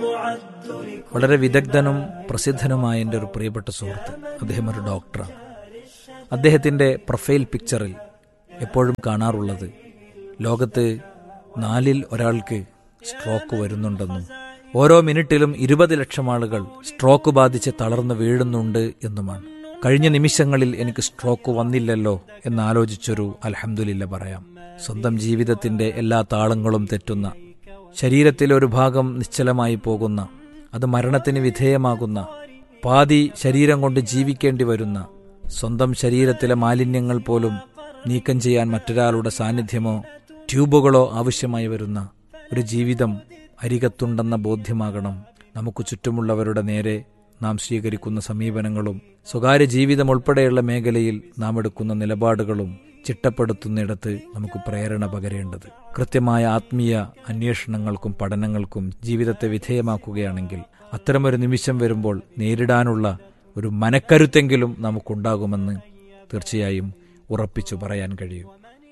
വളരെ വിദഗ്ധനും പ്രസിദ്ധനുമായ എൻ്റെ ഒരു പ്രിയപ്പെട്ട സുഹൃത്ത് അദ്ദേഹം ഒരു ഡോക്ടറാണ് അദ്ദേഹത്തിൻ്റെ പ്രൊഫൈൽ പിക്ചറിൽ എപ്പോഴും കാണാറുള്ളത് ലോകത്ത് നാലിൽ ഒരാൾക്ക് സ്ട്രോക്ക് വരുന്നുണ്ടെന്നും ഓരോ മിനിറ്റിലും ഇരുപത് ലക്ഷം ആളുകൾ സ്ട്രോക്ക് ബാധിച്ച് തളർന്നു വീഴുന്നുണ്ട് എന്നുമാണ് കഴിഞ്ഞ നിമിഷങ്ങളിൽ എനിക്ക് സ്ട്രോക്ക് വന്നില്ലല്ലോ എന്നാലോചിച്ചൊരു അൽഹംദുലില്ല പറയാം സ്വന്തം ജീവിതത്തിന്റെ എല്ലാ താളങ്ങളും തെറ്റുന്ന ശരീരത്തിലെ ഒരു ഭാഗം നിശ്ചലമായി പോകുന്ന അത് മരണത്തിന് വിധേയമാകുന്ന പാതി ശരീരം കൊണ്ട് ജീവിക്കേണ്ടി വരുന്ന സ്വന്തം ശരീരത്തിലെ മാലിന്യങ്ങൾ പോലും നീക്കം ചെയ്യാൻ മറ്റൊരാളുടെ സാന്നിധ്യമോ ട്യൂബുകളോ ആവശ്യമായി വരുന്ന ഒരു ജീവിതം അരികത്തുണ്ടെന്ന ബോധ്യമാകണം നമുക്ക് ചുറ്റുമുള്ളവരുടെ നേരെ നാം സ്വീകരിക്കുന്ന സമീപനങ്ങളും സ്വകാര്യ ജീവിതം ഉൾപ്പെടെയുള്ള മേഖലയിൽ നാം എടുക്കുന്ന നിലപാടുകളും ചിട്ടപ്പെടുത്തുന്നിടത്ത് നമുക്ക് പ്രേരണ പകരേണ്ടത് കൃത്യമായ ആത്മീയ അന്വേഷണങ്ങൾക്കും പഠനങ്ങൾക്കും ജീവിതത്തെ വിധേയമാക്കുകയാണെങ്കിൽ അത്തരമൊരു നിമിഷം വരുമ്പോൾ നേരിടാനുള്ള ഒരു മനക്കരുത്തെങ്കിലും നമുക്കുണ്ടാകുമെന്ന് തീർച്ചയായും ഉറപ്പിച്ചു പറയാൻ കഴിയും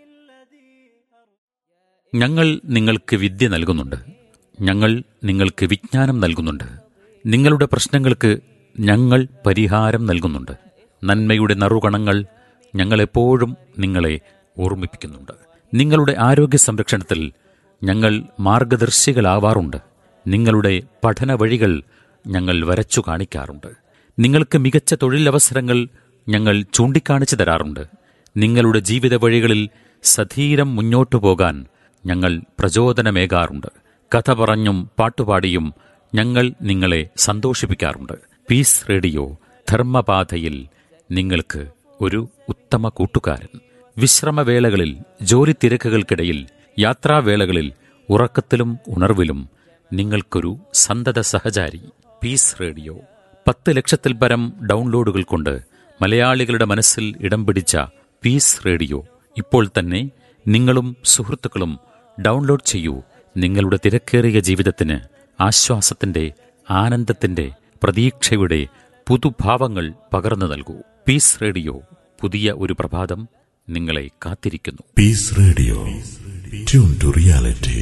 ഞങ്ങൾ നിങ്ങൾക്ക് വിദ്യ നൽകുന്നുണ്ട് ഞങ്ങൾ നിങ്ങൾക്ക് വിജ്ഞാനം നൽകുന്നുണ്ട് നിങ്ങളുടെ പ്രശ്നങ്ങൾക്ക് ഞങ്ങൾ പരിഹാരം നൽകുന്നുണ്ട് നന്മയുടെ നറുകണങ്ങൾ ഞങ്ങളെപ്പോഴും നിങ്ങളെ ഓർമ്മിപ്പിക്കുന്നുണ്ട് നിങ്ങളുടെ ആരോഗ്യ സംരക്ഷണത്തിൽ ഞങ്ങൾ മാർഗദർശികളാവാറുണ്ട് നിങ്ങളുടെ പഠന വഴികൾ ഞങ്ങൾ വരച്ചു കാണിക്കാറുണ്ട് നിങ്ങൾക്ക് മികച്ച തൊഴിലവസരങ്ങൾ ഞങ്ങൾ ചൂണ്ടിക്കാണിച്ചു തരാറുണ്ട് നിങ്ങളുടെ ജീവിത വഴികളിൽ സധീരം മുന്നോട്ടു പോകാൻ ഞങ്ങൾ പ്രചോദനമേകാറുണ്ട് കഥ പറഞ്ഞും പാട്ടുപാടിയും ഞങ്ങൾ നിങ്ങളെ സന്തോഷിപ്പിക്കാറുണ്ട് പീസ് റേഡിയോ ധർമ്മപാതയിൽ നിങ്ങൾക്ക് ഒരു ഉത്തമ കൂട്ടുകാരൻ വിശ്രമവേളകളിൽ ജോലി തിരക്കുകൾക്കിടയിൽ യാത്രാവേളകളിൽ ഉറക്കത്തിലും ഉണർവിലും നിങ്ങൾക്കൊരു സന്തത സഹചാരി പീസ് റേഡിയോ പത്ത് ലക്ഷത്തിൽ പരം ഡൗൺലോഡുകൾ കൊണ്ട് മലയാളികളുടെ മനസ്സിൽ ഇടം പിടിച്ച പീസ് റേഡിയോ ഇപ്പോൾ തന്നെ നിങ്ങളും സുഹൃത്തുക്കളും ഡൗൺലോഡ് ചെയ്യൂ നിങ്ങളുടെ തിരക്കേറിയ ജീവിതത്തിന് ആശ്വാസത്തിന്റെ ആനന്ദത്തിന്റെ പ്രതീക്ഷയുടെ പുതുഭാവങ്ങൾ പകർന്നു നൽകൂ പീസ് റേഡിയോ പുതിയ ഒരു പ്രഭാതം നിങ്ങളെ കാത്തിരിക്കുന്നു Peace Radio. Tune to reality.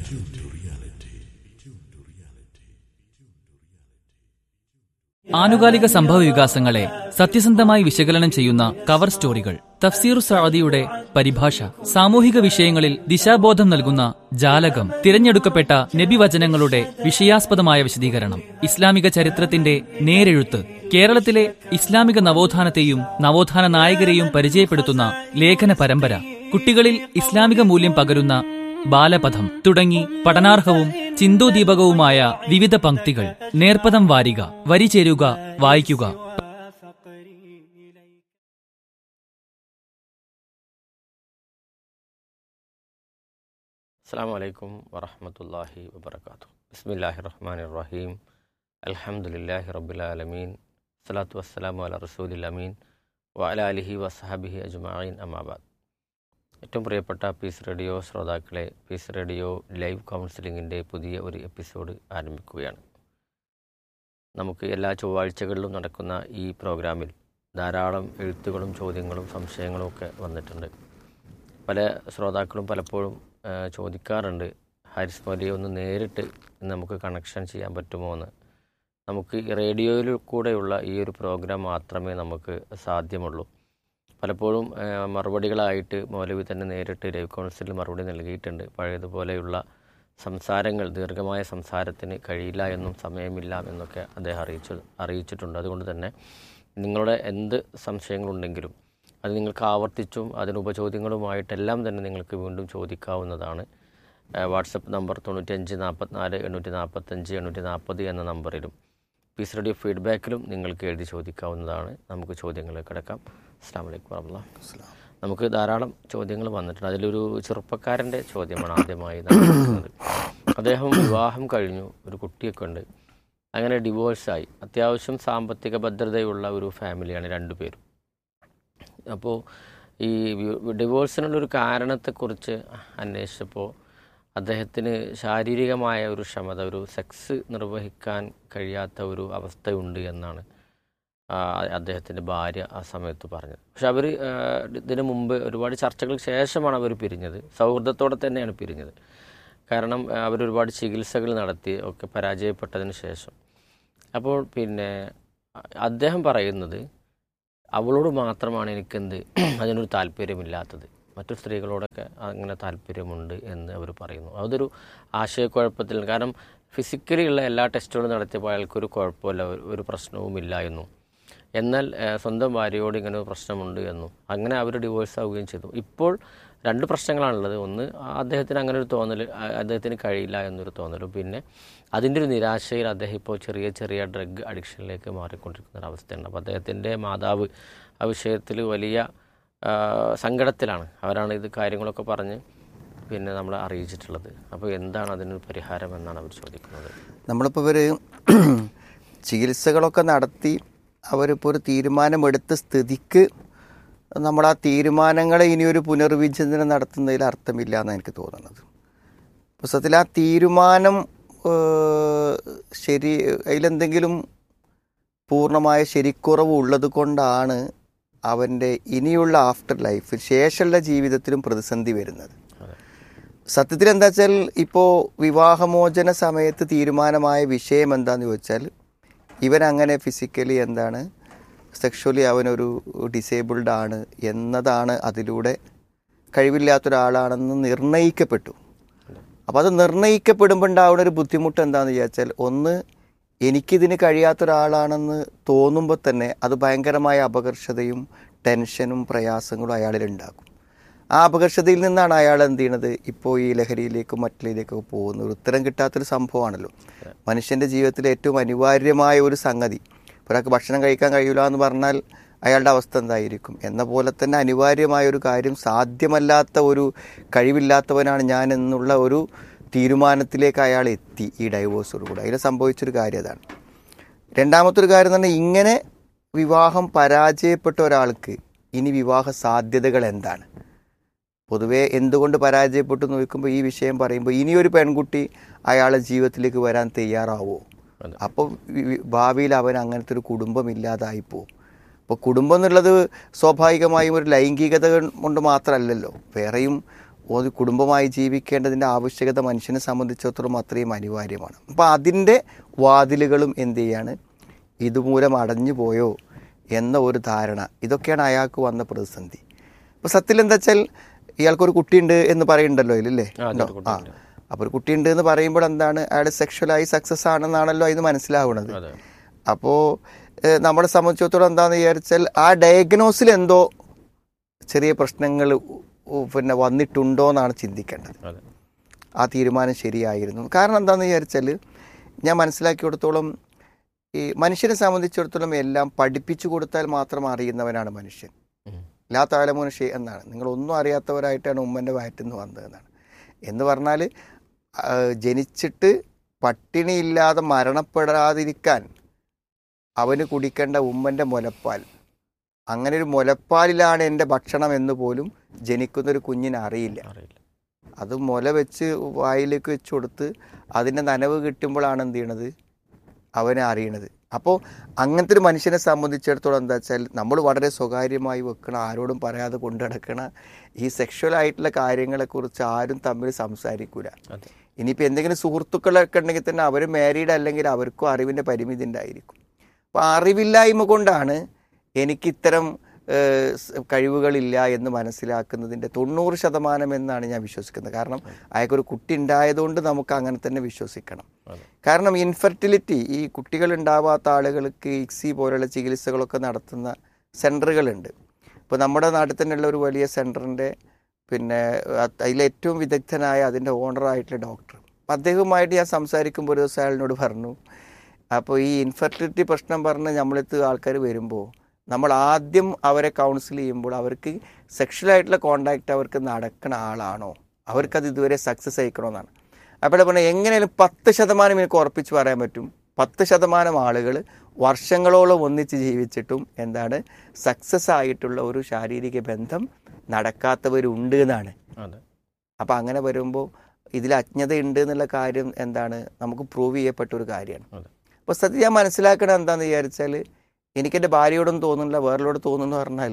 ആനുകാലിക സംഭവ വികാസങ്ങളെ സത്യസന്ധമായി വിശകലനം ചെയ്യുന്ന കവർ സ്റ്റോറികൾ തഫ്സീർ സഅദിയുടെ പരിഭാഷ സാമൂഹിക വിഷയങ്ങളിൽ ദിശാബോധം നൽകുന്ന ജാലകം തിരഞ്ഞെടുക്കപ്പെട്ട നബിവചനങ്ങളുടെ വിഷയാസ്പദമായ വിശദീകരണം ഇസ്ലാമിക ചരിത്രത്തിന്റെ നേരെഴുത്ത് കേരളത്തിലെ ഇസ്ലാമിക നവോത്ഥാനത്തെയും നവോത്ഥാന നായകരെയും പരിചയപ്പെടുത്തുന്ന ലേഖന പരമ്പര കുട്ടികളിൽ ഇസ്ലാമിക മൂല്യം പകരുന്ന ബാലപഥം തുടങ്ങി പഠനാർഹവും ചിന്തോദീപകവുമായ വിവിധ പംക്തികൾ നേർപ്പദം വാരിക വരി ചേരുക വായിക്കുക അസ്സാം വലൈക്കും വറഹമത്തല്ലാഹി വബർക്കാത്തു ബിസ്മില്ലാഹി റഹ്മാൻ റഹീം അൽഹംദുലില്ലാഹി റബ്ബുലാലമീൻ സ്വലാത്തു വസ്സലാമു അല റസൂലിൽ അമീൻ വഅല അലിഹി വസഹബിഹി അജ്മായിൻ അമാബാദ് ഏറ്റവും പ്രിയപ്പെട്ട പീസ് റേഡിയോ ശ്രോതാക്കളെ പീസ് റേഡിയോ ലൈവ് കൗൺസിലിങ്ങിൻ്റെ പുതിയ ഒരു എപ്പിസോഡ് ആരംഭിക്കുകയാണ് നമുക്ക് എല്ലാ ചൊവ്വാഴ്ചകളിലും നടക്കുന്ന ഈ പ്രോഗ്രാമിൽ ധാരാളം എഴുത്തുകളും ചോദ്യങ്ങളും സംശയങ്ങളും ഒക്കെ വന്നിട്ടുണ്ട് പല ശ്രോതാക്കളും പലപ്പോഴും ആ, ചോദിക്കാറുണ്ട് ഹാരിസ് മൊലിയെ ഒന്ന് നേരിട്ട് നമുക്ക് കണക്ഷൻ ചെയ്യാൻ പറ്റുമോ എന്ന് നമുക്ക് ഈ റേഡിയോയിൽ കൂടെയുള്ള ഈ ഒരു പ്രോഗ്രാം മാത്രമേ നമുക്ക് സാധ്യമുള്ളൂ പലപ്പോഴും ആ, മറുപടികളായിട്ട് മൗലവി തന്നെ നേരിട്ട് ലൈവ് കൗൺസിലിൽ മറുപടി നൽകിയിട്ടുണ്ട് പഴയതുപോലെയുള്ള സംസാരങ്ങൾ ദീർഘമായ സംസാരത്തിന് കഴിയില്ല എന്നും സമയമില്ല എന്നൊക്കെ അദ്ദേഹം അറിയിച്ചു അറിയിച്ചിട്ടുണ്ട് അതുകൊണ്ട് തന്നെ നിങ്ങളുടെ എന്ത് സംശയങ്ങളുണ്ടെങ്കിലും അത് നിങ്ങൾക്ക് ആവർത്തിച്ചും അതിന് ഉപചോദ്യങ്ങളുമായിട്ടെല്ലാം തന്നെ നിങ്ങൾക്ക് വീണ്ടും ചോദിക്കാവുന്നതാണ് ഏഹ് വാട്സപ്പ് നമ്പർ തൊണ്ണൂറ്റഞ്ച് നാൽപ്പത്തിനാല് എണ്ണൂറ്റി നാൽപ്പത്തഞ്ച് എണ്ണൂറ്റി നാൽപ്പത് എന്ന നമ്പറിലും പീസ് റേഡിയോ ഫീഡ്ബാക്കിലും നിങ്ങൾക്ക് എഴുതി ചോദിക്കാവുന്നതാണ് നമുക്ക് ചോദ്യങ്ങളിലേക്ക് കിടക്കാം അസ്സാം വലൈക്കും വറഹമുല്ല നമുക്ക് ധാരാളം ചോദ്യങ്ങൾ വന്നിട്ടുണ്ട് അതിലൊരു ചെറുപ്പക്കാരൻ്റെ ചോദ്യമാണ് ആദ്യമായി നമ്മൾ എടുക്കുന്നത്. അദ്ദേഹം വിവാഹം കഴിഞ്ഞു ഒരു കുട്ടിയൊക്കെ ഉണ്ട് അങ്ങനെ ഡിവോഴ്സായി അത്യാവശ്യം സാമ്പത്തിക ഭദ്രതയുള്ള ഒരു ഫാമിലിയാണ് രണ്ടുപേരും അപ്പോൾ ഈ വി- ഡിവോഴ്സിനുള്ളൊരു കാരണത്തെക്കുറിച്ച് അന്വേഷിച്ചപ്പോൾ അദ്ദേഹത്തിന് ശാരീരികമായ ഒരു ക്ഷമത ഒരു സെക്സ് നിർവഹിക്കാൻ കഴിയാത്ത ഒരു അവസ്ഥയുണ്ട് എന്നാണ് ആ, അദ്ദേഹത്തിൻ്റെ ഭാര്യ ആ സമയത്ത് പറഞ്ഞത് പക്ഷെ അവർ ഇതിനു മുമ്പ് ഒരുപാട് ചർച്ചകൾക്ക് ശേഷമാണ് അവർ പിരിഞ്ഞത് സൗഹൃദത്തോടെ തന്നെയാണ് പിരിഞ്ഞത് കാരണം ആ, അവരൊരുപാട് ചികിത്സകൾ നടത്തി ഒക്കെ പരാജയപ്പെട്ടതിന് ശേഷം അപ്പോൾ പിന്നെ അ- അദ്ദേഹം പറയുന്നത് അവളോട് മാത്രമാണ് എനിക്കെന്ത് അതിനൊരു താല്പര്യമില്ലാത്തത് മറ്റു സ്ത്രീകളോടൊക്കെ അങ്ങനെ താല്പര്യമുണ്ട് എന്ന് അവർ പറയുന്നു അതൊരു ആശയക്കുഴപ്പത്തിൽ കാരണം ഫിസിക്കലി ഉള്ള എല്ലാ ടെസ്റ്റുകളും നടത്തിയപ്പോൾ അയാൾക്കൊരു കുഴപ്പമില്ല ഒരു- ഒരു പ്രശ്നവുമില്ല എന്നും എന്നാൽ ഏഹ്, സ്വന്തം ഭാര്യയോട് ഇങ്ങനെ ഒരു പ്രശ്നമുണ്ട് എന്നും അങ്ങനെ അവർ ഡിവോഴ്സ് ആവുകയും ചെയ്തു ഇപ്പോൾ രണ്ട് പ്രശ്നങ്ങളാണുള്ളത് ഒന്ന് ആ അദ്ദേഹത്തിന് അങ്ങനെ ഒരു തോന്നൽ ആ, അദ്ദേഹത്തിന് കഴിയില്ല എന്നൊരു തോന്നലും പിന്നെ അതിൻ്റെ ഒരു നിരാശയിൽ അദ്ദേഹം ഇപ്പോൾ ചെറിയ ചെറിയ ഡ്രഗ് അഡിക്ഷനിലേക്ക് മാറിക്കൊണ്ടിരിക്കുന്ന ഒരു അവസ്ഥയുണ്ട് അപ്പോൾ അദ്ദേഹത്തിൻ്റെ മാതാവ് ആ വിഷയത്തിൽ വലിയ ആ, സങ്കടത്തിലാണ് അവരാണ് ഇത് കാര്യങ്ങളൊക്കെ പറഞ്ഞ് പിന്നെ നമ്മളെ അറിയിച്ചിട്ടുള്ളത് അപ്പോൾ എന്താണ് അതിനൊരു പരിഹാരം എന്നാണ് അവർ ചോദിക്കുന്നത് നമ്മളിപ്പോൾ ഇവർ ചികിത്സകളൊക്കെ നടത്തി അവരിപ്പോൾ ഒരു തീരുമാനമെടുത്ത സ്ഥിതിക്ക് നമ്മൾ ആ തീരുമാനങ്ങളെ ഇനിയൊരു പുനർവിചിന്തനം നടത്തുന്നതിൽ അർത്ഥമില്ല എന്നാണ് എനിക്ക് തോന്നുന്നത് പുസ്തകത്തിൽ ആ തീരുമാനം ഏഹ്, ശരി അതിലെന്തെങ്കിലും പൂർണ്ണമായ ശരിക്കുറവ് ഉള്ളത് കൊണ്ടാണ് അവൻ്റെ ഇനിയുള്ള ആഫ്റ്റർ ലൈഫ് ശേഷമുള്ള ജീവിതത്തിലും പ്രതിസന്ധി വരുന്നത് സത്യത്തിൽ എന്താ വെച്ചാൽ ഇപ്പോൾ വിവാഹമോചന സമയത്ത് തീരുമാനമായ വിഷയം എന്താന്ന് ചോദിച്ചാൽ ഇവൻ അങ്ങനെ ഫിസിക്കലി എന്താണ് സെക്ഷുവലി അവനൊരു ഡിസേബിൾഡ് ആണ് എന്നതാണ് അതിലൂടെ കഴിവില്ലാത്ത ഒരാളാണെന്ന് നിർണയിക്കപ്പെട്ടു അപ്പോൾ അത് നിർണയിക്കപ്പെടുമ്പോൾ ഉണ്ടാവുന്ന ഒരു ബുദ്ധിമുട്ട് എന്താണെന്ന് വിചാരിച്ചാൽ ഒന്ന് എനിക്കിതിന് കഴിയാത്ത ഒരാളാണെന്ന് തോന്നുമ്പോൾ തന്നെ അത് ഭയങ്കരമായ അപകർഷതയും ടെൻഷനും പ്രയാസങ്ങളും അയാളിൽ ഉണ്ടാക്കും ആ അപകർഷതയിൽ നിന്നാണ് അയാൾ എന്ത് ചെയ്യണത് ഇപ്പോൾ ഈ ലഹരിയിലേക്കും മറ്റിലേക്കൊക്കെ പോകുന്നത് ഒരു ഉത്തരം കിട്ടാത്തൊരു സംഭവമാണല്ലോ മനുഷ്യൻ്റെ ജീവിതത്തിലെ ഏറ്റവും അനിവാര്യമായ ഒരു സംഗതി ഒരാൾക്ക് ഭക്ഷണം കഴിക്കാൻ കഴിയില്ല എന്ന് പറഞ്ഞാൽ അയാളുടെ അവസ്ഥ എന്തായിരിക്കും എന്ന പോലെ തന്നെ അനിവാര്യമായ ഒരു കാര്യം സാധ്യമല്ലാത്ത ഒരു കഴിവില്ലാത്തവനാണ് ഞാൻ എന്നുള്ള ഒരു തീരുമാനത്തിലേക്ക് അയാൾ എത്തി ഈ ഡൈവോഴ്സോടുകൂടി അതിൽ സംഭവിച്ചൊരു കാര്യം അതാണ് രണ്ടാമത്തെ ഒരു കാര്യം എന്ന് പറഞ്ഞാൽ ഇങ്ങനെ വിവാഹം പരാജയപ്പെട്ട ഒരാൾക്ക് ഇനി വിവാഹ സാധ്യതകൾ എന്താണ് പൊതുവേ എന്തുകൊണ്ട് പരാജയപ്പെട്ടു എന്ന് നോക്കുമ്പോൾ ഈ വിഷയം പറയുമ്പോൾ ഇനിയൊരു പെൺകുട്ടി അയാളെ ജീവിതത്തിലേക്ക് വരാൻ തയ്യാറാവോ അതെ. അപ്പോൾ ഭാവിയിൽ അവൻ അങ്ങനത്തെ ഒരു കുടുംബം ഇല്ലാതായി പോകും അപ്പോൾ കുടുംബം എന്നുള്ളത് സ്വാഭാവികമായും ഒരു ലൈംഗികത കൊണ്ട് മാത്രമല്ലല്ലോ വേറെയും ഒരു കുടുംബമായി ജീവിക്കേണ്ടതിൻ്റെ ആവശ്യകത മനുഷ്യനെ സംബന്ധിച്ചിടത്തോളം അത്രയും അനിവാര്യമാണ് അപ്പോൾ അതിൻ്റെ വാതിലുകളും എന്ത് ചെയ്യാണ് ഇതുമൂലം അടഞ്ഞു പോയോ എന്ന ഒരു ധാരണ ഇതൊക്കെയാണ് അയാൾക്ക് വന്ന പ്രതിസന്ധി അപ്പോൾ സത്യത്തിൽ എന്താ വെച്ചാൽ ഇയാൾക്കൊരു കുട്ടിയുണ്ട് എന്ന് പറയുന്നുണ്ടല്ലോ ഇതിലല്ലേ ആ, അതെ, ഒരു ആ അപ്പോൾ ഒരു കുട്ടിയുണ്ട് എന്ന് പറയുമ്പോൾ എന്താണ് അയാൾ സെക്ഷലായി സക്സസ് ആണെന്നാണല്ലോ അതിന് മനസ്സിലാവുന്നത് അതെ അപ്പോൾ ഏഹ്, നമ്മളെ സംബന്ധിച്ചിടത്തോളം എന്താണെന്ന് വിചാരിച്ചാൽ ആ ഡയഗ്നോസിൽ എന്തോ ചെറിയ പ്രശ്നങ്ങൾ പിന്നെ വന്നിട്ടുണ്ടോ എന്നാണ് ചിന്തിക്കേണ്ടത് അതെ ആ തീരുമാനം ശരിയായിരുന്നു കാരണം എന്താണെന്ന് വിചാരിച്ചാൽ ഞാൻ മനസ്സിലാക്കിയിടത്തോളം ഈ മനുഷ്യനെ സംബന്ധിച്ചിടത്തോളം എല്ലാം പഠിപ്പിച്ചു കൊടുത്താൽ മാത്രം അറിയുന്നവനാണ് മനുഷ്യൻ ഉം. ലാ താലമുനുഷി എന്നാണ് നിങ്ങളൊന്നും അറിയാത്തവരായിട്ടാണ് ഉമ്മൻ്റെ വയറ്റിൽ നിന്ന് വന്നതെന്നാണ് എന്ന് പറഞ്ഞാൽ ആ, ജനിച്ചിട്ട് പട്ടിണിയില്ലാതെ മരണപ്പെടാതിരിക്കാൻ അവന് കുടിക്കേണ്ട ഉമ്മൻ്റെ മുലപ്പാൽ അങ്ങനെ ഒരു മുലപ്പാലിലാണ് എൻ്റെ ഭക്ഷണം എന്ന് പോലും ജനിക്കുന്നൊരു കുഞ്ഞിന് അറിയില്ല അറിയില്ല അത് മുല വെച്ച് വായിലേക്ക് വെച്ച് കൊടുത്ത് അതിൻ്റെ നനവ് കിട്ടുമ്പോഴാണ് എന്ത് ചെയ്യണത് അവനെ അറിയണത് അപ്പോൾ അങ്ങനത്തെ ഒരു മനുഷ്യനെ സംബന്ധിച്ചിടത്തോളം എന്താ വെച്ചാൽ നമ്മൾ വളരെ സ്വകാര്യമായി വെക്കണ ആരോടും പറയാതെ കൊണ്ടു നടക്കണ ഈ സെക്ഷൽ ആയിട്ടുള്ള കാര്യങ്ങളെക്കുറിച്ച് ആരും തമ്മിൽ സംസാരിക്കൂല അതെ ഇനിയിപ്പോൾ എന്തെങ്കിലും സുഹൃത്തുക്കളൊക്കെ ഉണ്ടെങ്കിൽ തന്നെ അവർ മാരീഡ് അല്ലെങ്കിൽ അവർക്കും അറിവിൻ്റെ പരിമിതി ഉണ്ടായിരിക്കും അപ്പോൾ അറിവില്ലായ്മ കൊണ്ടാണ് എനിക്ക് ഇത്തരം ഏഹ്, സ് കഴിവുകളില്ല എന്ന് മനസ്സിലാക്കുന്നതിൻ്റെ തൊണ്ണൂറ് ശതമാനം എന്നാണ് ഞാൻ വിശ്വസിക്കുന്നത് കാരണം അയാൾക്കൊരു കുട്ടി ഉണ്ടായതുകൊണ്ട് നമുക്ക് അങ്ങനെ തന്നെ വിശ്വസിക്കണം അതെ കാരണം ഇൻഫെർട്ടിലിറ്റി ഈ കുട്ടികൾ ഉണ്ടാവാത്ത ആളുകൾക്ക് ഇക്സി പോലുള്ള ചികിത്സകളൊക്കെ നടത്തുന്ന സെൻറ്ററുകളുണ്ട് ഇപ്പോൾ നമ്മുടെ നാട്ടിൽ തന്നെയുള്ള ഒരു വലിയ സെൻറ്ററിൻ്റെ പിന്നെ അത് അതിലേറ്റവും വിദഗ്ധനായ അതിൻ്റെ ഓണറായിട്ടുള്ള ഡോക്ടർ അപ്പം അദ്ദേഹവുമായിട്ട് ഞാൻ സംസാരിക്കുമ്പോൾ ഒരു ദിവസം അയാളിനോട് പറഞ്ഞു അപ്പോൾ ഈ ഇൻഫെർട്ടിലിറ്റി പ്രശ്നം പറഞ്ഞ് നമ്മളെത്ത് ആൾക്കാർ വരുമ്പോൾ നമ്മൾ ആദ്യം അവരെ കൗൺസിൽ ചെയ്യുമ്പോൾ അവർക്ക് സെക്ഷലായിട്ടുള്ള കോണ്ടാക്റ്റ് അവർക്ക് നടക്കണ ആളാണോ അവർക്കത് ഇതുവരെ സക്സസ് ആയിക്കണമെന്നാണ് അപ്പോൾ പറഞ്ഞാൽ എങ്ങനെയാലും പത്ത് ശതമാനം എനിക്ക് ഉറപ്പിച്ച് പറയാൻ പറ്റും പത്ത് ശതമാനം ആളുകൾ വർഷങ്ങളോളം ഒന്നിച്ച് ജീവിച്ചിട്ടും എന്താണ് സക്സസ് ആയിട്ടുള്ള ഒരു ശാരീരിക ബന്ധം നടക്കാത്തവരുണ്ട് എന്നാണ് അതെ അപ്പോൾ അങ്ങനെ വരുമ്പോൾ ഇതിൽ അജ്ഞതയുണ്ട് എന്നുള്ള കാര്യം എന്താണ് നമുക്ക് പ്രൂവ് ചെയ്യപ്പെട്ട ഒരു കാര്യമാണ് അതെ. അപ്പോൾ സത്യം ഞാൻ മനസ്സിലാക്കണം എന്താണെന്ന് വിചാരിച്ചാൽ എനിക്കെൻ്റെ ഭാര്യയോടൊന്നും തോന്നുന്നില്ല വേറെലോട് തോന്നുന്നു പറഞ്ഞാൽ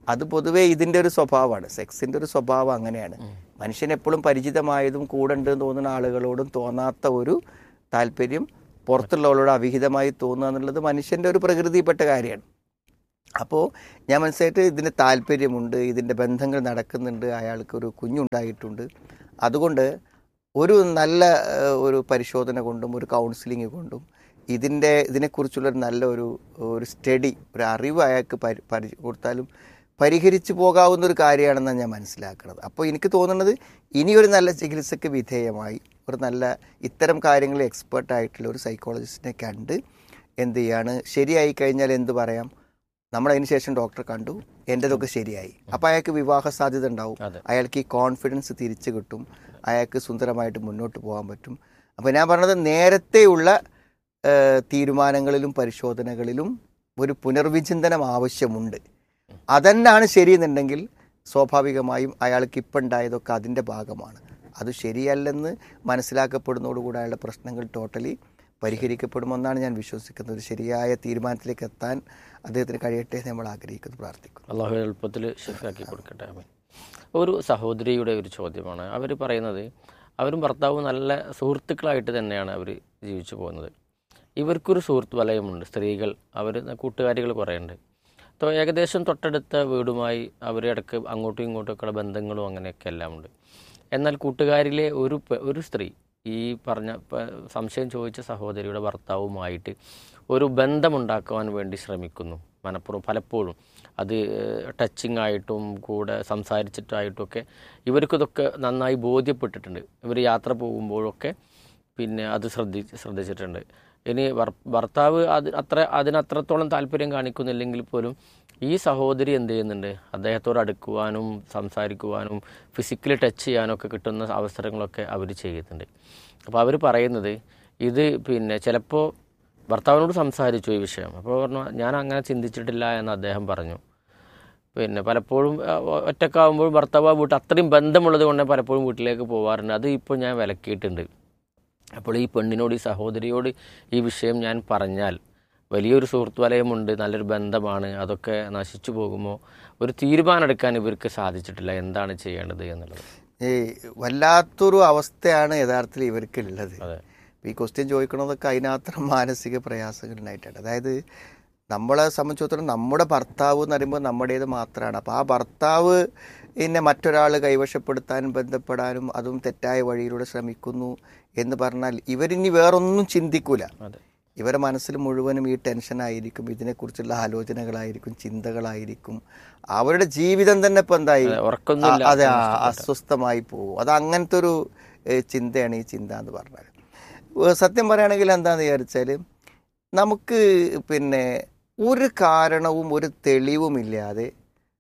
അത് പൊതുവേ ഇതിൻ്റെ ഒരു സ്വഭാവമാണ് സെക്സിൻ്റെ ഒരു സ്വഭാവം അങ്ങനെയാണ് മനുഷ്യൻ എപ്പോഴും പരിചിതമായതും കൂടെ ഉണ്ട് എന്ന് തോന്നുന്ന ആളുകളോടും തോന്നാത്ത ഒരു താല്പര്യം പുറത്തുള്ളവരോട് അവിഹിതമായി തോന്നുക എന്നുള്ളത് മനുഷ്യൻ്റെ ഒരു പ്രകൃതിയിൽപ്പെട്ട കാര്യമാണ് അപ്പോൾ ഞാൻ മനസ്സിലായിട്ട് ഇതിന് താല്പര്യമുണ്ട് ഇതിൻ്റെ ബന്ധങ്ങൾ നടക്കുന്നുണ്ട് അയാൾക്കൊരു കുഞ്ഞുണ്ടായിട്ടുണ്ട് അതുകൊണ്ട് ഒരു നല്ല ഏഹ്, ഒരു പരിശോധന കൊണ്ടും ഒരു കൗൺസിലിംഗ് കൊണ്ടും ഇതിൻ്റെ ഇതിനെക്കുറിച്ചുള്ള ഒരു നല്ല ഒരു ഒരു സ്റ്റഡി ഒരു അറിവ് അയാൾക്ക് പരി പരി കൊടുത്താലും പരിഹരിച്ചു പോകാവുന്ന ഒരു കാര്യമാണെന്നാണ് ഞാൻ മനസ്സിലാക്കുന്നത് അപ്പോൾ എനിക്ക് തോന്നുന്നത് ഇനിയൊരു നല്ല ചികിത്സയ്ക്ക് വിധേയമായി ഒരു നല്ല ഇത്തരം കാര്യങ്ങളിൽ എക്സ്പേർട്ട് ആയിട്ടുള്ള ഒരു സൈക്കോളജിസ്റ്റിനെ കണ്ട് എന്ത് ചെയ്യാണ് ശരിയായി കഴിഞ്ഞാൽ എന്ത് പറയാം നമ്മൾ അതിന് ശേഷം ഡോക്ടറെ കണ്ടു എൻ്റെതൊക്കെ ശരിയായി അപ്പോൾ അയാൾക്ക് വിവാഹ സാധ്യത ഉണ്ടാവും അതെ. അയാൾക്ക് ഈ കോൺഫിഡൻസ് തിരിച്ചു കിട്ടും അയാൾക്ക് സുന്ദരമായിട്ട് മുന്നോട്ട് പോകാൻ പറ്റും അപ്പോൾ ഞാൻ പറഞ്ഞത് നേരത്തെയുള്ള ഏഹ്, തീരുമാനങ്ങളിലും പരിശോധനകളിലും ഒരു പുനർവിചിന്തനം ആവശ്യമുണ്ട് അതന്നാണ് ശരിയെന്നുണ്ടെങ്കിൽ സ്വാഭാവികമായും അയാൾക്ക് ഇപ്പം ഉണ്ടായതൊക്കെ അതിൻ്റെ ഭാഗമാണ് അത് ശരിയല്ലെന്ന് മനസ്സിലാക്കപ്പെടുന്നതോടുകൂടി അയാളുടെ പ്രശ്നങ്ങൾ ടോട്ടലി പരിഹരിക്കപ്പെടുമെന്നാണ് ഞാൻ വിശ്വസിക്കുന്നത് ഒരു ശരിയായ തീരുമാനത്തിലേക്ക് എത്താൻ അദ്ദേഹത്തിന് കഴിയട്ടെ എന്ന് നമ്മൾ ആഗ്രഹിക്കുന്നു പ്രാർത്ഥിക്കുന്നു അള്ളാഹു എളുപ്പത്തിൽ ഷിഫാക്കി കൊടുക്കട്ടെ ആമീൻ ഒരു സഹോദരിയുടെ ഒരു ചോദ്യമാണ് അവർ പറയുന്നത് അവരും ഭർത്താവും നല്ല സുഹൃത്തുക്കളായിട്ട് തന്നെയാണ് അവർ ജീവിച്ചു പോകുന്നത് ഇവർക്കൊരു സുഹൃത്ത് വലയമുണ്ട് സ്ത്രീകൾ അവർ കൂട്ടുകാരികൾ കുറേ ഉണ്ട് അപ്പോൾ ഏകദേശം തൊട്ടടുത്ത വീടുമായി അവർ ഇടയ്ക്ക് അങ്ങോട്ടും ഇങ്ങോട്ടും ഒക്കെ ബന്ധങ്ങളും അങ്ങനെയൊക്കെ എല്ലാം ഉണ്ട് എന്നാൽ കൂട്ടുകാരിലെ ഒരു പെ- ഒരു സ്ത്രീ ഈ പറഞ്ഞ പ- സംശയം ചോദിച്ച സഹോദരിയുടെ ഭർത്താവുമായിട്ട് ഒരു ബന്ധമുണ്ടാക്കുവാൻ വേണ്ടി ശ്രമിക്കുന്നു മനഃപൂർവ്വം പലപ്പോഴും അത് ടച്ചിങ് ആയിട്ടും കൂടെ സംസാരിച്ചിട്ടായിട്ടുമൊക്കെ ഇവർക്കിതൊക്കെ നന്നായി ബോധ്യപ്പെട്ടിട്ടുണ്ട് ഇവർ യാത്ര പോകുമ്പോഴൊക്കെ പിന്നെ അത് ശ്രദ്ധി ശ്രദ്ധിച്ചിട്ടുണ്ട് ഇനി ഭർ- ഭർത്താവ് അത് അത്ര അതിനത്രത്തോളം താല്പര്യം കാണിക്കുന്നില്ലെങ്കിൽ പോലും ഈ സഹോദരി എന്ത് ചെയ്യുന്നുണ്ട് അദ്ദേഹത്തോട് അടുക്കുവാനും സംസാരിക്കുവാനും ഫിസിക്കലി ടച്ച് ചെയ്യാനൊക്കെ കിട്ടുന്ന അവസരങ്ങളൊക്കെ അവർ ചെയ്യുന്നുണ്ട് അപ്പോൾ അവർ പറയുന്നത് ഇത് പിന്നെ ചിലപ്പോൾ ഭർത്താവിനോട് സംസാരിച്ചു ഈ വിഷയം അപ്പോൾ പറഞ്ഞു ഞാൻ അങ്ങനെ ചിന്തിച്ചിട്ടില്ല എന്ന് അദ്ദേഹം പറഞ്ഞു പിന്നെ പലപ്പോഴും ആ, ഒ- ഒറ്റക്കാവുമ്പോൾ ഭർത്താവ് ആ വീട്ടിൽ അത്രയും ബന്ധമുള്ളത് കൊണ്ട് പലപ്പോഴും വീട്ടിലേക്ക് പോകാറുണ്ട് അത് ഇപ്പോൾ ഞാൻ വിലക്കിയിട്ടുണ്ട് അപ്പോൾ ഈ പെണ്ണിനോട് ഈ സഹോദരിയോട് ഈ വിഷയം ഞാൻ പറഞ്ഞാൽ വലിയൊരു സുഹൃത്ത് വലയമുണ്ട് നല്ലൊരു ബന്ധമാണ് അതൊക്കെ നശിച്ചു പോകുമോ ഒരു തീരുമാനം എടുക്കാൻ ഇവർക്ക് സാധിച്ചിട്ടില്ല എന്താണ് ചെയ്യേണ്ടത് എന്നുള്ളത് ഈ വല്ലാത്തൊരു അവസ്ഥയാണ് യഥാർത്ഥത്തിൽ ഇവർക്കുള്ളത് അതെ ഈ ക്വസ്റ്റ്യൻ ചോദിക്കണതൊക്കെ അതിനകത്ത് മാനസിക പ്രയാസങ്ങളുണ്ടായിട്ടാണ് അതായത് നമ്മളെ സംബന്ധിച്ചിടത്തോളം നമ്മുടെ ഭർത്താവ് എന്ന് പറയുമ്പോൾ നമ്മുടേത് മാത്രമാണ് അപ്പോൾ ആ ഭർത്താവ് പിന്നെ മറ്റൊരാൾ കൈവശപ്പെടുത്താനും ബന്ധപ്പെടാനും അതും തെറ്റായ വഴിയിലൂടെ ശ്രമിക്കുന്നു എന്ന് പറഞ്ഞാൽ ഇവരിനി വേറൊന്നും ചിന്തിക്കൂല അതെ ഇവരുടെ മനസ്സിൽ മുഴുവനും ഈ ടെൻഷനായിരിക്കും ഇതിനെക്കുറിച്ചുള്ള ആലോചനകളായിരിക്കും ചിന്തകളായിരിക്കും അവരുടെ ജീവിതം തന്നെ ഇപ്പം എന്തായി അതെ, ഉറക്കമൊന്നുമില്ല. ആ, അതെ ആ, അസ്വസ്ഥമായി പോകും അത് അങ്ങനത്തെ ഒരു ഏ, ചിന്തയാണ് ഈ ചിന്ത എന്ന് പറഞ്ഞാൽ ഏ, സത്യം പറയുകയാണെങ്കിൽ എന്താന്ന് വിചാരിച്ചാൽ നമുക്ക് പിന്നെ ഒരു കാരണവും ഒരു തെളിവുമില്ലാതെ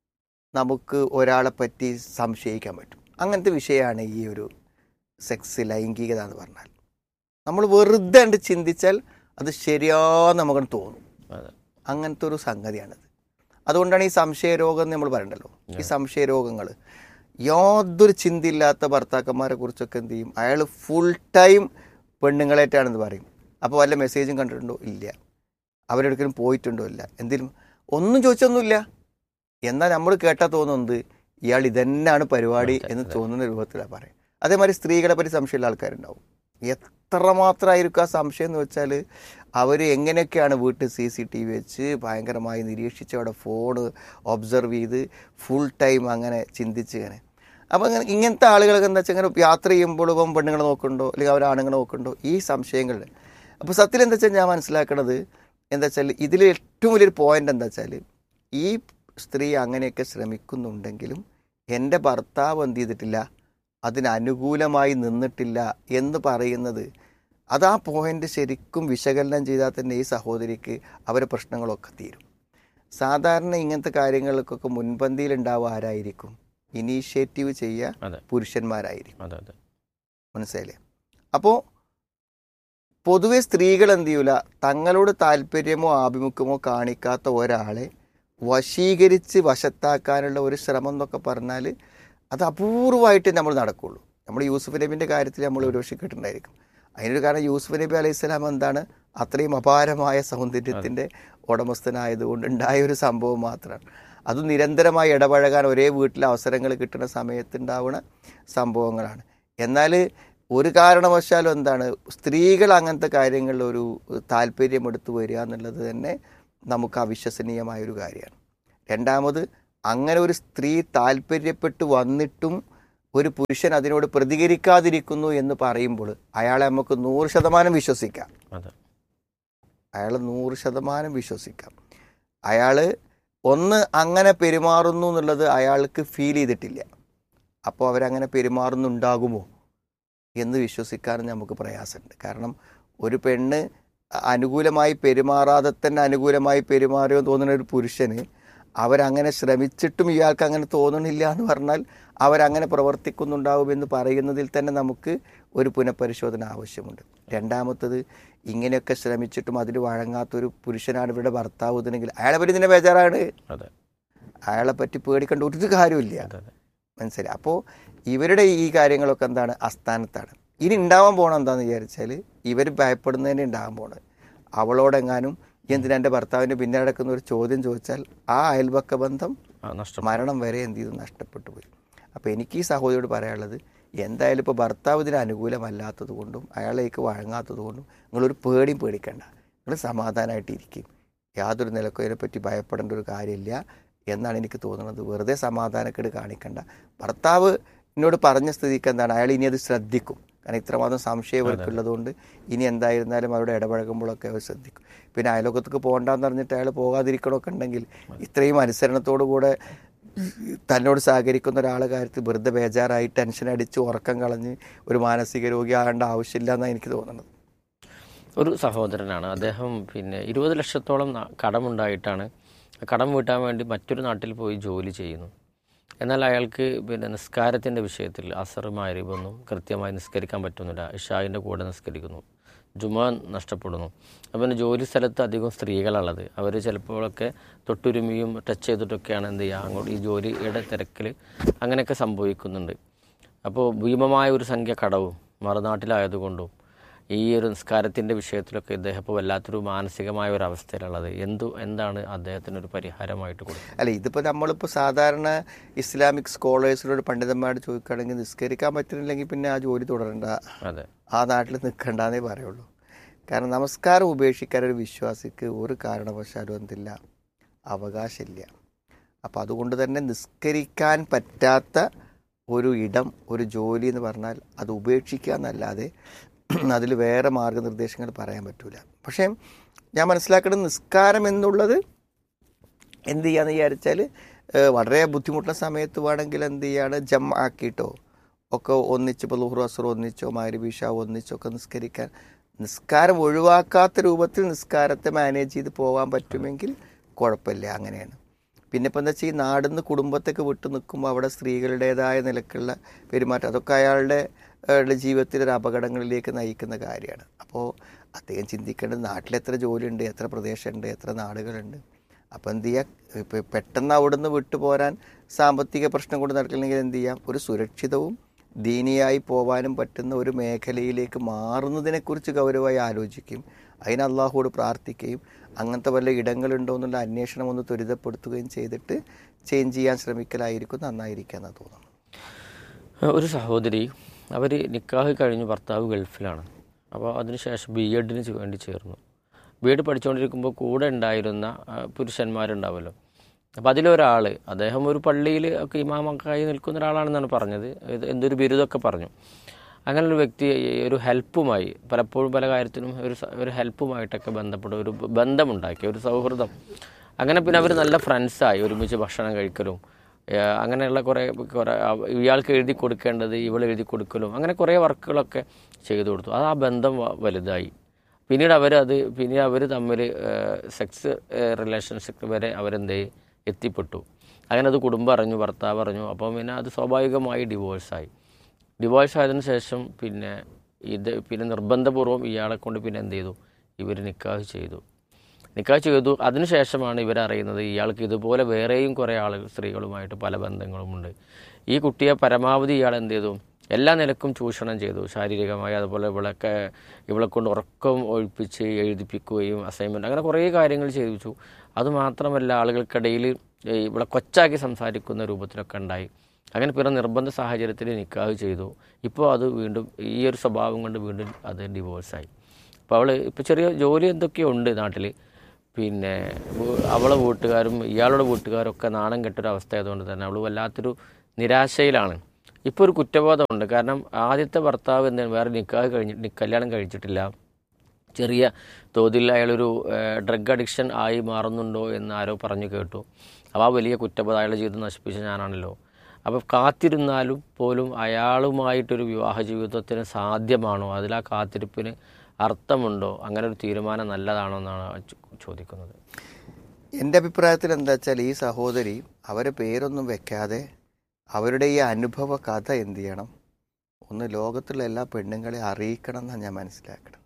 നമുക്ക് ഒരാളെ പറ്റി സംശയിക്കാൻ പറ്റും അങ്ങനത്തെ വിഷയമാണ് ഈ ഒരു സെക്സ് ലൈംഗികത എന്ന് പറഞ്ഞാൽ നമ്മൾ വെറുതെ കണ്ട് ചിന്തിച്ചാൽ അത് ശരിയാന്ന് നമുക്ക് തോന്നും അതെ അങ്ങനത്തെ ഒരു സംഗതിയാണിത് അതുകൊണ്ടാണ് ഈ സംശയരോഗം എന്ന് നമ്മൾ പറയണ്ടല്ലോ ഈ സംശയരോഗങ്ങൾ യാതൊരു ചിന്തയില്ലാത്ത ഭർത്താക്കന്മാരെ കുറിച്ചൊക്കെ എന്ത് ചെയ്യും അയാൾ ഫുൾ ടൈം പെണ്ണുങ്ങളായിട്ടാണെന്ന് പറയും അപ്പോൾ വല്ല മെസ്സേജും കണ്ടിട്ടുണ്ടോ ഇല്ല അവരെടുക്കലും പോയിട്ടുണ്ടോ ഇല്ല എന്തെങ്കിലും ഒന്നും ചോദിച്ചൊന്നുമില്ല എന്നാൽ നമ്മൾ കേട്ടാൽ തോന്നുന്നത് ഇയാൾ ഇതന്നെയാണ് പരിപാടി എന്ന് തോന്നുന്ന രൂപത്തിലാണ് പറയും അതേമാതിരി സ്ത്രീകളെ പറ്റി സംശയമുള്ള ആൾക്കാരുണ്ടാവും എത്രമാത്രമായിരിക്കും ആ സംശയം എന്ന് വെച്ചാൽ അവർ എങ്ങനെയൊക്കെയാണ് വീട്ടിൽ സി സി ടി വി വെച്ച് ഭയങ്കരമായി നിരീക്ഷിച്ച് അവിടെ ഫോൺ ഒബ്സർവ് ചെയ്ത് ഫുൾ ടൈം അങ്ങനെ ചിന്തിച്ച് ഇങ്ങനെ അപ്പോൾ അങ്ങനെ ഇങ്ങനത്തെ ആളുകളൊക്കെ എന്താ വെച്ചാൽ ഇങ്ങനെ യാത്ര ചെയ്യുമ്പോൾ ഇപ്പം പെണ്ണുങ്ങളെ നോക്കുന്നുണ്ടോ അല്ലെങ്കിൽ അവർ ആണുങ്ങളെ നോക്കുന്നുണ്ടോ ഈ സംശയങ്ങളിൽ അപ്പോൾ സത്യത്തിൽ എന്താ വെച്ചാൽ ഞാൻ മനസ്സിലാക്കണത് എന്താ വെച്ചാൽ ഇതിൽ ഏറ്റവും വലിയൊരു പോയിന്റ് എന്താ വെച്ചാൽ ഈ സ്ത്രീ അങ്ങനെയൊക്കെ ശ്രമിക്കുന്നുണ്ടെങ്കിലും എൻ്റെ ഭർത്താവ് എന്ത് ചെയ്തിട്ടില്ല അതിന് അനുകൂലമായി നിന്നിട്ടില്ല എന്ന് പറയുന്നത് അത് ആ പോയിന്റ് ശരിക്കും വിശകലനം ചെയ്താൽ തന്നെ ഈ സഹോദരിക്ക് അവരെ പ്രശ്നങ്ങളൊക്കെ തീരും സാധാരണ ഇങ്ങനത്തെ കാര്യങ്ങൾക്കൊക്കെ മുൻപന്തിയിൽ ഉണ്ടാവുക ആരായിരിക്കും ഇനീഷ്യേറ്റീവ് ചെയ്യുക അതെ പുരുഷന്മാരായിരിക്കും അതെ അതെ മനസ്സിലായില്ലേ അപ്പോൾ പൊതുവെ സ്ത്രീകൾ എന്ത് ചെയ്യൂല തങ്ങളോട് താല്പര്യമോ ആഭിമുഖ്യമോ കാണിക്കാത്ത ഒരാളെ വശീകരിച്ച് വശത്താക്കാനുള്ള ഒരു ശ്രമം എന്നൊക്കെ പറഞ്ഞാൽ അത് അപൂർവമായിട്ട് നമ്മൾ നടക്കുള്ളൂ നമ്മൾ യൂസുഫ് നബിൻ്റെ കാര്യത്തിൽ നമ്മൾ ഒരു കേട്ടിട്ടുണ്ടായിരിക്കും അതിനൊരു കാരണം യൂസുഫ് നബി അലൈഹി സ്വലാം എന്താണ് അത്രയും അപാരമായ സൗന്ദര്യത്തിൻ്റെ ഉടമസ്ഥനായതുകൊണ്ട് ഉണ്ടായ ഒരു സംഭവം മാത്രമാണ് അത് നിരന്തരമായി ഇടപഴകാൻ ഒരേ വീട്ടിൽ അവസരങ്ങൾ കിട്ടുന്ന സമയത്തുണ്ടാവുന്ന സംഭവങ്ങളാണ് എന്നാൽ ഒരു കാരണവശാലും എന്താണ് സ്ത്രീകൾ അങ്ങനത്തെ കാര്യങ്ങളിൽ ഒരു താല്പര്യം എടുത്തു വരിക എന്നുള്ളത് തന്നെ നമുക്ക് അവിശ്വസനീയമായൊരു കാര്യമാണ് രണ്ടാമത് അങ്ങനെ ഒരു സ്ത്രീ താല്പര്യപ്പെട്ട് വന്നിട്ടും ഒരു പുരുഷൻ അതിനോട് പ്രതികരിക്കാതിരിക്കുന്നു എന്ന് പറയുമ്പോൾ അയാളെ നമുക്ക് നൂറ് ശതമാനം വിശ്വസിക്കാം അതെ അയാൾ നൂറ് ശതമാനം വിശ്വസിക്കാം അയാൾ ഒന്ന് അങ്ങനെ പെരുമാറുന്നു എന്നുള്ളത് അയാൾക്ക് ഫീൽ ചെയ്തിട്ടില്ല അപ്പോൾ അവരങ്ങനെ പെരുമാറുന്നുണ്ടാകുമോ എന്ന് വിശ്വസിക്കാനും നമുക്ക് പ്രയാസമുണ്ട് കാരണം ഒരു പെണ്ണ് അനുകൂലമായി പെരുമാറാതെ തന്നെ അനുകൂലമായി പെരുമാറിയോ എന്ന് തോന്നുന്ന ഒരു പുരുഷന് അവരങ്ങനെ ശ്രമിച്ചിട്ടും ഇയാൾക്ക് അങ്ങനെ തോന്നണില്ല എന്ന് പറഞ്ഞാൽ അവരങ്ങനെ പ്രവർത്തിക്കുന്നുണ്ടാവും എന്ന് പറയുന്നതിൽ തന്നെ നമുക്ക് ഒരു പുനഃപരിശോധന ആവശ്യമുണ്ട് രണ്ടാമത്തത് ഇങ്ങനെയൊക്കെ ശ്രമിച്ചിട്ടും അതിന് വഴങ്ങാത്തൊരു പുരുഷനാണ് ഇവരുടെ ഭർത്താവ് എന്നുണ്ടെങ്കിൽ അയാളെ പറ്റി ഇതിനെ ബേജാറാണ് അതെ അയാളെ പറ്റി പേടിക്കേണ്ട ഒരു കാര്യമില്ല അതെ അതെ മനസ്സിലായി അപ്പോൾ ഇവരുടെ ഈ കാര്യങ്ങളൊക്കെ എന്താണ് അസ്ഥാനത്താണ് ഇനി ഉണ്ടാവാൻ പോകണം എന്താണെന്ന് വിചാരിച്ചാൽ ഇവർ ഭയപ്പെടുന്നതിന് ഉണ്ടാകാൻ പോണത് അവളോടെങ്ങാനും "ഈ എന്തിനാ എൻ്റെ ഭർത്താവിൻ്റെ പിന്നെ നടക്കുന്ന ഒരു ചോദ്യം ചോദിച്ചാൽ ആ അയൽപക്ക ബന്ധം ആ നഷ്ടം മരണം വരെ എന്ത് ചെയ്തു നഷ്ടപ്പെട്ടു പോയി അപ്പോൾ എനിക്ക് ഈ സഹോദരിയോട് പറയാനുള്ളത് എന്തായാലും ഇപ്പോൾ ഭർത്താവ് ഇതിന് അനുകൂലമല്ലാത്തത് കൊണ്ടും അയാളേക്ക് വഴങ്ങാത്തത് കൊണ്ടും നിങ്ങളൊരു പേടിയും പേടിക്കണ്ട നിങ്ങൾ സമാധാനമായിട്ട് ഇരിക്കും യാതൊരു നിലക്കും ഇതിനെപ്പറ്റി ഭയപ്പെടേണ്ട ഒരു കാര്യമില്ല എന്നാണ് എനിക്ക് തോന്നുന്നത് വെറുതെ സമാധാനക്കേട് കാണിക്കണ്ട ഭർത്താവ് എന്നോട് പറഞ്ഞ സ്ഥിതിക്ക് എന്താണ് അയാൾ ഇനി അത് ശ്രദ്ധിക്കും കാരണം ഇത്രമാത്രം സംശയം ഇവർക്കുള്ളതുകൊണ്ട് ഇനി എന്തായിരുന്നാലും അവരുടെ ഇടപഴകുമ്പോഴൊക്കെ അവർ ശ്രദ്ധിക്കും പിന്നെ അയലോകത്തേക്ക് പോകണ്ടെന്ന് പറഞ്ഞിട്ട് അയാൾ പോകാതിരിക്കണമൊക്കെ ഉണ്ടെങ്കിൽ ഇത്രയും അനുസരണത്തോടു കൂടെ തന്നോട് സഹകരിക്കുന്ന ഒരാളെ കാര്യത്തിൽ വെറുതെ ബേജാറായി ടെൻഷൻ അടിച്ച് ഉറക്കം കളഞ്ഞ് ഒരു മാനസിക രോഗി ആകേണ്ട ആവശ്യമില്ല എന്നാണ് എനിക്ക് തോന്നുന്നത് ഒരു സഹോദരനാണ് അദ്ദേഹം പിന്നെ ഇരുപത് ലക്ഷത്തോളം ന- കടമുണ്ടായിട്ടാണ് ആ കടം വീട്ടാൻ വേണ്ടി മറ്റൊരു നാട്ടിൽ പോയി ജോലി ചെയ്യുന്നു എന്നാൽ അയാൾക്ക് പിന്നെ നിസ്കാരത്തിൻ്റെ വിഷയത്തിൽ അസർ മാരിബൊന്നും കൃത്യമായി നിസ്കരിക്കാൻ പറ്റുന്നില്ല ഇഷായിൻ്റെ കൂടെ നിസ്കരിക്കുന്നു ജുമാ നഷ്ടപ്പെടുന്നു അപ്പം പിന്നെ ജോലി സ്ഥലത്ത് അധികം സ്ത്രീകളുള്ളത് അവർ ചിലപ്പോഴൊക്കെ തൊട്ടുരുമിയും ടച്ച് ചെയ്തിട്ടൊക്കെയാണ് എന്ത് ചെയ്യുക അങ്ങോട്ട് ഈ ജോലിയുടെ തിരക്കിൽ അങ്ങനെയൊക്കെ സംഭവിക്കുന്നുണ്ട് അപ്പോൾ ഭീമമായ ഒരു സംഖ്യ കടവും മറുനാട്ടിലായതുകൊണ്ടും ഈ ഒരു നിസ്കാരത്തിൻ്റെ വിഷയത്തിലൊക്കെ ഇദ്ദേഹം ഇപ്പോൾ വല്ലാത്തൊരു മാനസികമായ ഒരു അവസ്ഥയിലുള്ളത് എന്തു എന്താണ് അദ്ദേഹത്തിന് ഒരു പരിഹാരമായിട്ട് കൊടുക്കുന്നത് അല്ല ഇതിപ്പോൾ നമ്മളിപ്പോൾ സാധാരണ ഇസ്ലാമിക് സ്കോളേഴ്സിനോട് പണ്ഡിതന്മാരോട് ചോദിക്കുകയാണെങ്കിൽ നിസ്കരിക്കാൻ പറ്റുന്നില്ലെങ്കിൽ പിന്നെ ആ ജോലി തുടരണ്ട അതെ ആ നാട്ടിൽ നിൽക്കണ്ടെന്നേ പറയുള്ളൂ കാരണം നമസ്കാരം ഉപേക്ഷിക്കാൻ ഒരു വിശ്വാസിക്ക് ഒരു കാരണവശാലും എന്തില്ല അവകാശമില്ല അപ്പോൾ അതുകൊണ്ട് തന്നെ നിസ്കരിക്കാൻ പറ്റാത്ത ഒരു ഇടം ഒരു ജോലി എന്ന് പറഞ്ഞാൽ അത് ഉപേക്ഷിക്കുക എന്നല്ലാതെ അതിൽ വേറെ മാർഗനിർദ്ദേശങ്ങൾ പറയാൻ പറ്റൂല പക്ഷേ ഞാൻ മനസ്സിലാക്കുന്നത് നിസ്കാരം എന്നുള്ളത് എന്ത് ചെയ്യാന്ന് വിചാരിച്ചാൽ ഏഹ് വളരെ ബുദ്ധിമുട്ടുള്ള സമയത്ത് വേണമെങ്കിൽ എന്ത് ചെയ്യാണ് ജം ആക്കിയിട്ടോ ഒക്കെ ഒന്നിച്ച് ഇപ്പോൾ ലുഹ്റു അസുർ ഒന്നിച്ചോ മാരിബിഷ ഒന്നിച്ചോ ഒക്കെ നിസ്കരിക്കാൻ നിസ്കാരം ഒഴിവാക്കാത്ത രൂപത്തിൽ നിസ്കാരത്തെ മാനേജ് ചെയ്ത് പോകാൻ പറ്റുമെങ്കിൽ കുഴപ്പമില്ല അങ്ങനെയാണ് പിന്നെ ഇപ്പം എന്താ വെച്ചാൽ ഈ നാടിന്ന് കുടുംബത്തൊക്കെ വിട്ടു നിൽക്കുമ്പോൾ അവിടെ സ്ത്രീകളുടേതായ നിലക്കുള്ള പെരുമാറ്റം അതൊക്കെ അയാളുടെ അയാളുടെ ജീവിതത്തിൽ ഒരു അപകടങ്ങളിലേക്ക് നയിക്കുന്ന കാര്യമാണ് അപ്പോൾ അദ്ദേഹം ചിന്തിക്കേണ്ടത് നാട്ടിൽ എത്ര ജോലിയുണ്ട് എത്ര പ്രദേശമുണ്ട് എത്ര നാടുകളുണ്ട് അപ്പോൾ എന്ത് ചെയ്യുക ഇപ്പം പെട്ടെന്ന് അവിടുന്ന് വിട്ടു പോരാൻ സാമ്പത്തിക പ്രശ്നം കൊണ്ട് നടക്കില്ലെങ്കിൽ എന്ത് ചെയ്യാം ഒരു സുരക്ഷിതവും ദീനിയായി പോവാനും പറ്റുന്ന ഒരു മേഖലയിലേക്ക് മാറുന്നതിനെക്കുറിച്ച് ഗൗരവമായി ആലോചിക്കും അതിന് അള്ളാഹുവോട് പ്രാർത്ഥിക്കുകയും അങ്ങനത്തെ വല്ല ഇടങ്ങളുണ്ടോ എന്നുള്ള അന്വേഷണം ഒന്ന് ത്വരിതപ്പെടുത്തുകയും ചെയ്തിട്ട് ചേഞ്ച് ചെയ്യാൻ ശ്രമിക്കലായിരിക്കും നന്നായിരിക്കുക എന്നാണ് തോന്നുന്നു ഒരു സഹോദരി അവർ നിക്കാഹ് കഴിഞ്ഞ് ഭർത്താവ് ഗൾഫിലാണ് അപ്പോൾ അതിനുശേഷം ബി എഡിന് വേണ്ടി ചേർന്നു ബി എഡ് പഠിച്ചുകൊണ്ടിരിക്കുമ്പോൾ കൂടെ ഉണ്ടായിരുന്ന ആ, പുരുഷന്മാരുണ്ടാവുമല്ലോ അപ്പോൾ അതിലൊരാൾ അദ്ദേഹം ഒരു പള്ളിയിൽ ഒക്കെ ഇമാമക്കായി നിൽക്കുന്ന ഒരാളാണെന്നാണ് പറഞ്ഞത് ഇത് എന്തൊരു ബിരുദമൊക്കെ പറഞ്ഞു അങ്ങനെ ഒരു വ്യക്തി ഈ ഒരു ഹെൽപ്പുമായി പലപ്പോഴും പല കാര്യത്തിനും ഒരു സ- ഒരു ഹെൽപ്പുമായിട്ടൊക്കെ ബന്ധപ്പെട്ട ഒരു ബ- ബന്ധമുണ്ടാക്കി ഒരു സൗഹൃദം അങ്ങനെ പിന്നെ അവർ നല്ല ഫ്രണ്ട്സായി ഒരുമിച്ച് ഭക്ഷണം കഴിക്കലും ഏഹ് അങ്ങനെയുള്ള കുറേ കുറേ അവ- ഇയാൾക്ക് എഴുതി കൊടുക്കേണ്ടത് ഇവൾ എഴുതി കൊടുക്കലും അങ്ങനെ കുറേ വർക്കുകളൊക്കെ ചെയ്തു കൊടുത്തു അത് ആ ബന്ധം വ- വലുതായി പിന്നീട് അവരത് പിന്നീട് അവർ തമ്മിൽ സെക്സ് റിലേഷൻഷിപ്പ് വരെ അവരെന്ത് ചെയ്യും? എത്തിപ്പെട്ടു അങ്ങനെ അത് കുടുംബം അറിഞ്ഞു ഭർത്താവ് അറിഞ്ഞു അപ്പം പിന്നെ അത് സ്വാഭാവികമായി ഡിവോഴ്സായി ഡിവോഴ്സ് ആയതിനു ശേഷം പിന്നെ ഇത് പിന്നെ നിർബന്ധപൂർവ്വം ഇയാളെ കൊണ്ട് പിന്നെ എന്ത് ചെയ്തു ഇവർ നിക്കാഹ് ചെയ്തു നിക്കാഹ് ചെയ്തു അതിനുശേഷമാണ് ഇവരറിയുന്നത് ഇയാൾക്ക് ഇതുപോലെ വേറെയും കുറേ ആളുകൾ സ്ത്രീകളുമായിട്ട് പല ബന്ധങ്ങളുമുണ്ട് ഈ കുട്ടിയെ പരമാവധി ഇയാൾ എന്ത് ചെയ്തു എല്ലാ നിലക്കും ചൂഷണം ചെയ്തു ശാരീരികമായി അതുപോലെ ഇവളൊക്കെ ഇവളെ കൊണ്ട് ഉറക്കം ഒഴിപ്പിച്ച് എഴുതിപ്പിക്കുകയും അസൈൻമെൻറ്റ് അങ്ങനെ കുറേ കാര്യങ്ങൾ ചെയ്യിച്ചു അതുമാത്രമല്ല ആളുകൾക്കിടയിൽ ഈ ഇവിടെ കൊച്ചാക്കി സംസാരിക്കുന്ന രൂപത്തിലൊക്കെ ഉണ്ടായി അങ്ങനെ പിന്നെ നിർബന്ധ സാഹചര്യത്തിൽ നിക്കാഹ് ചെയ്തു ഇപ്പോൾ അത് വീണ്ടും ഈ ഒരു സ്വഭാവം കൊണ്ട് വീണ്ടും അത് ഡിവോഴ്സായി അപ്പോൾ അവൾ ഇപ്പോൾ ചെറിയ ജോലി എന്തൊക്കെയോ ഉണ്ട് നാട്ടിൽ പിന്നെ വീ- അവളെ വീട്ടുകാരും ഇയാളുടെ വീട്ടുകാരും ഒക്കെ നാണം കെട്ടൊരു അവസ്ഥ ആയതുകൊണ്ട് തന്നെ അവൾ വല്ലാത്തൊരു നിരാശയിലാണ് ഇപ്പോൾ ഒരു കുറ്റബോധമുണ്ട് കാരണം ആദ്യത്തെ ഭർത്താവ് എന്താ വേറെ നിക്കാഹ് കഴിഞ്ഞിട്ട് കല്യാണം കഴിച്ചിട്ടില്ല ചെറിയ തോതിൽ അയാളൊരു ഡ്രഗ് അഡിക്ഷൻ ആയി മാറുന്നുണ്ടോ എന്ന് ആരോ പറഞ്ഞു കേട്ടു അപ്പോൾ ആ വലിയ കുറ്റബോധം അയാളുടെ ജീവിതം നശിപ്പിച്ച ഞാനാണല്ലോ അപ്പോൾ കാത്തിരുന്നാലും പോലും അയാളുമായിട്ടൊരു വിവാഹ ജീവിതത്തിന് സാധ്യമാണോ അതിൽ ആ കാത്തിരിപ്പിന് അർത്ഥമുണ്ടോ അങ്ങനെ ഒരു തീരുമാനം നല്ലതാണോ എന്നാണ് ചോ- ചോദിക്കുന്നത് എൻ്റെ അഭിപ്രായത്തിൽ എന്താ വെച്ചാൽ ഈ സഹോദരി അവരെ പേരൊന്നും വെക്കാതെ അവരുടെ ഈ അനുഭവ കഥ എന്ത് ചെയ്യണം ഒന്ന് ലോകത്തുള്ള എല്ലാ പെണ്ണുങ്ങളെ അറിയിക്കണം എന്നാണ് ഞാൻ മനസ്സിലാക്കണം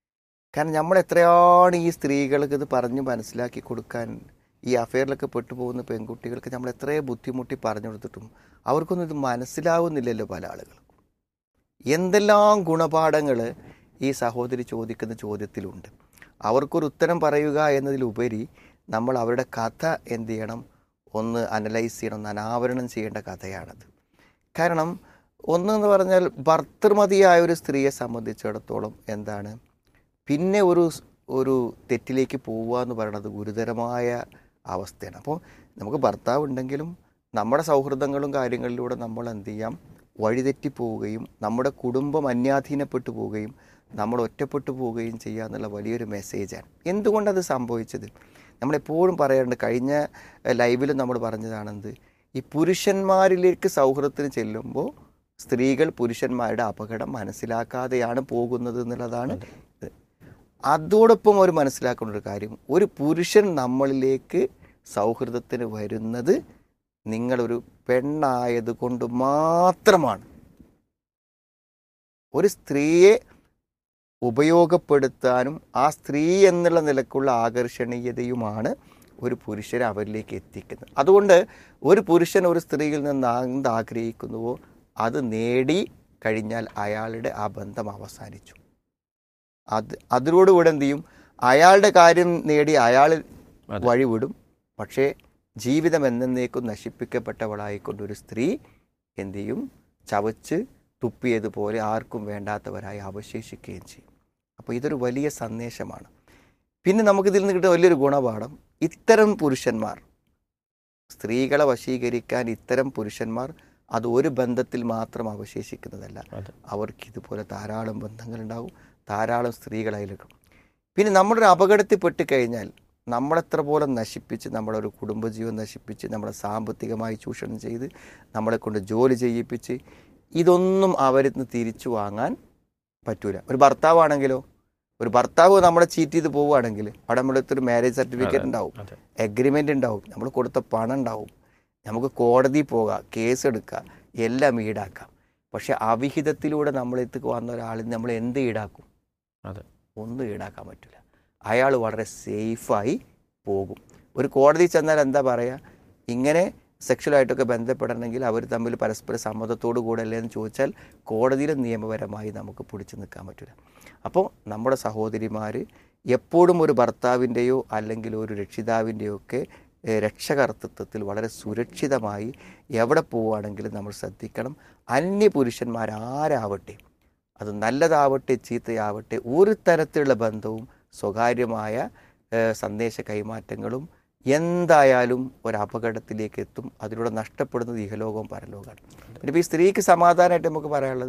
കാരണം നമ്മൾ എത്രയാണ് ഈ സ്ത്രീകൾക്ക് ഇത് പറഞ്ഞ് മനസ്സിലാക്കി കൊടുക്കാൻ ഈ അഫെയറിലൊക്കെ പെട്ടുപോകുന്ന പെൺകുട്ടികൾക്ക് നമ്മൾ എത്രയോ ബുദ്ധിമുട്ടി പറഞ്ഞു കൊടുത്തിട്ടും അവർക്കൊന്നും ഇത് മനസ്സിലാവുന്നില്ലല്ലോ പല ആളുകൾക്കും എന്തെല്ലാം ഗുണപാഠങ്ങൾ ഈ സഹോദരി ചോദിക്കുന്ന ചോദ്യത്തിലുണ്ട് അവർക്കൊരു ഉത്തരം പറയുക എന്നതിലുപരി നമ്മൾ അവരുടെ കഥ എന്ത് ചെയ്യണം ഒന്ന് അനലൈസ് ചെയ്യണം ഒന്ന് അനാവരണം ചെയ്യേണ്ട കഥയാണത് കാരണം ഒന്നെന്ന് പറഞ്ഞാൽ ഭർത്തൃമതിയായ ഒരു സ്ത്രീയെ സംബന്ധിച്ചിടത്തോളം എന്താണ് പിന്നെ ഒരു ഒരു തെറ്റിലേക്ക് പോവുക എന്ന് പറയുന്നത് ഗുരുതരമായ അവസ്ഥയാണ് അപ്പോൾ നമുക്ക് ഭർത്താവ് ഉണ്ടെങ്കിലും നമ്മുടെ സൗഹൃദങ്ങളും കാര്യങ്ങളിലൂടെ നമ്മൾ എന്ത് ചെയ്യാം വഴിതെറ്റി പോവുകയും നമ്മുടെ കുടുംബം അന്യാധീനപ്പെട്ടു പോവുകയും നമ്മൾ ഒറ്റപ്പെട്ടു പോവുകയും ചെയ്യുക എന്നുള്ള വലിയൊരു മെസ്സേജാണ് എന്തുകൊണ്ടത് സംഭവിച്ചത് നമ്മളെപ്പോഴും പറയാറുണ്ട് കഴിഞ്ഞ ലൈവിൽ നമ്മൾ പറഞ്ഞതാണെന്ത് ഈ പുരുഷന്മാരിലേക്ക് സൗഹൃദത്തിന് ചെല്ലുമ്പോൾ സ്ത്രീകൾ പുരുഷന്മാരുടെ അപകടം മനസ്സിലാക്കാതെയാണ് പോകുന്നത് എന്നുള്ളതാണ് ഇത്. അതോടൊപ്പം അവർ മനസ്സിലാക്കേണ്ട ഒരു കാര്യം ഒരു പുരുഷൻ നമ്മളിലേക്ക് സൗഹൃദത്തിന് വരുന്നത് നിങ്ങളൊരു പെണ്ണായത് കൊണ്ട് മാത്രമാണ് ഒരു സ്ത്രീയെ ഉപയോഗപ്പെടുത്താനും ആ സ്ത്രീ എന്നുള്ള നിലക്കുള്ള ആകർഷണീയതയുമാണ് ഒരു പുരുഷനെ അവരിലേക്ക് എത്തിക്കുന്നത് അതുകൊണ്ട് ഒരു പുരുഷൻ ഒരു സ്ത്രീയിൽ നിന്ന് എന്ത് ആഗ്രഹിക്കുന്നുവോ അത് നേടി കഴിഞ്ഞാൽ അയാളുടെ ആ ബന്ധം അവസാനിച്ചു അത് അതിനോടുകൂടെ എന്ത് ചെയ്യും അയാളുടെ കാര്യം നേടി അയാൾ അതെ. വഴിവിടും പക്ഷേ ജീവിതം എന്നേക്കും നശിപ്പിക്കപ്പെട്ടവളായിക്കൊണ്ട് ഒരു സ്ത്രീ എന്ത് ചെയ്യും ചവച്ച് തുപ്പിയതുപോലെ ആർക്കും വേണ്ടാത്തവരായി അവശേഷിക്കുകയും ചെയ്യും അപ്പോൾ ഇതൊരു വലിയ സന്ദേശമാണ് പിന്നെ നമുക്കിതിൽ നിന്ന് കിട്ടുന്ന വലിയൊരു ഗുണപാഠം ഇത്തരം പുരുഷന്മാർ സ്ത്രീകളെ വശീകരിക്കാൻ ഇത്തരം പുരുഷന്മാർ അത് ഒരു ബന്ധത്തിൽ മാത്രം അവശേഷിക്കുന്നതല്ല അതെ. അവർക്ക് ഇതുപോലെ ധാരാളം ബന്ധങ്ങളുണ്ടാവും ധാരാളം സ്ത്രീകളായിരിക്കും പിന്നെ നമ്മളൊരു അപകടത്തിൽ പെട്ട് കഴിഞ്ഞാൽ നമ്മളെത്ര പോലെ നശിപ്പിച്ച് നമ്മുടെ ഒരു കുടുംബജീവൻ നശിപ്പിച്ച് നമ്മളെ സാമ്പത്തികമായി ചൂഷണം ചെയ്ത് നമ്മളെ കൊണ്ട് ജോലി ചെയ്യിപ്പിച്ച് ഇതൊന്നും അവരിൽ നിന്ന് തിരിച്ചു വാങ്ങാൻ പറ്റൂല ഒരു ഭർത്താവാണെങ്കിലോ ഒരു ഭർത്താവ് നമ്മളെ ചീറ്റ് ചെയ്ത് പോവുകയാണെങ്കിൽ അവിടെ നമ്മുടെ അടുത്തൊരു മാരേജ് സർട്ടിഫിക്കറ്റ് ഉണ്ടാവും അതെ എഗ്രിമെൻ്റ് ഉണ്ടാവും നമ്മൾ കൊടുത്ത പണം ഉണ്ടാവും നമുക്ക് കോടതി പോകാം കേസ് എടുക്കാം എല്ലാം ഈടാക്കാം പക്ഷെ അവിഹിതത്തിലൂടെ നമ്മളെത്തേക്ക് വന്ന ഒരാളിൽ നമ്മൾ എന്ത് ഈടാക്കും അതെ ഒന്നും ഈടാക്കാൻ പറ്റില്ല അയാൾ വളരെ സേഫായി പോകും ഒരു കോടതി ചെന്നാൽ എന്താ പറയുക ഇങ്ങനെ സെക്ഷലായിട്ടൊക്കെ ബന്ധപ്പെടണമെങ്കിൽ അവർ തമ്മിൽ പരസ്പര സമ്മതത്തോടു കൂടെ അല്ലേ എന്ന് ചോദിച്ചാൽ കോടതിയിൽ നിയമപരമായി നമുക്ക് പിടിച്ചു നിൽക്കാൻ പറ്റില്ല അപ്പോൾ നമ്മുടെ സഹോദരിമാർ എപ്പോഴും ഒരു ഭർത്താവിൻ്റെയോ അല്ലെങ്കിൽ ഒരു രക്ഷിതാവിൻ്റെയോ ഒക്കെ ഏഹ്, രക്ഷകർത്തൃത്വത്തിൽ വളരെ സുരക്ഷിതമായി എവിടെ പോവുകയാണെങ്കിലും നമ്മൾ ശ്രദ്ധിക്കണം അന്യ പുരുഷന്മാരാരാവട്ടെ അത് നല്ലതാവട്ടെ ചീത്തയാവട്ടെ ഒരു തരത്തിലുള്ള ബന്ധവും സ്വകാര്യമായ ഏഹ്, സന്ദേശ കൈമാറ്റങ്ങളും എന്തായാലും ഒരു അപകടത്തിലേക്ക് എത്തും അതിലൂടെ നഷ്ടപ്പെടുന്നത് ഇഹലോകവും പരലോകമാണ് പിന്നെ ഇപ്പോൾ ഈ സ്ത്രീക്ക് സമാധാനമായിട്ട് നമുക്ക് പറയാനുള്ളത്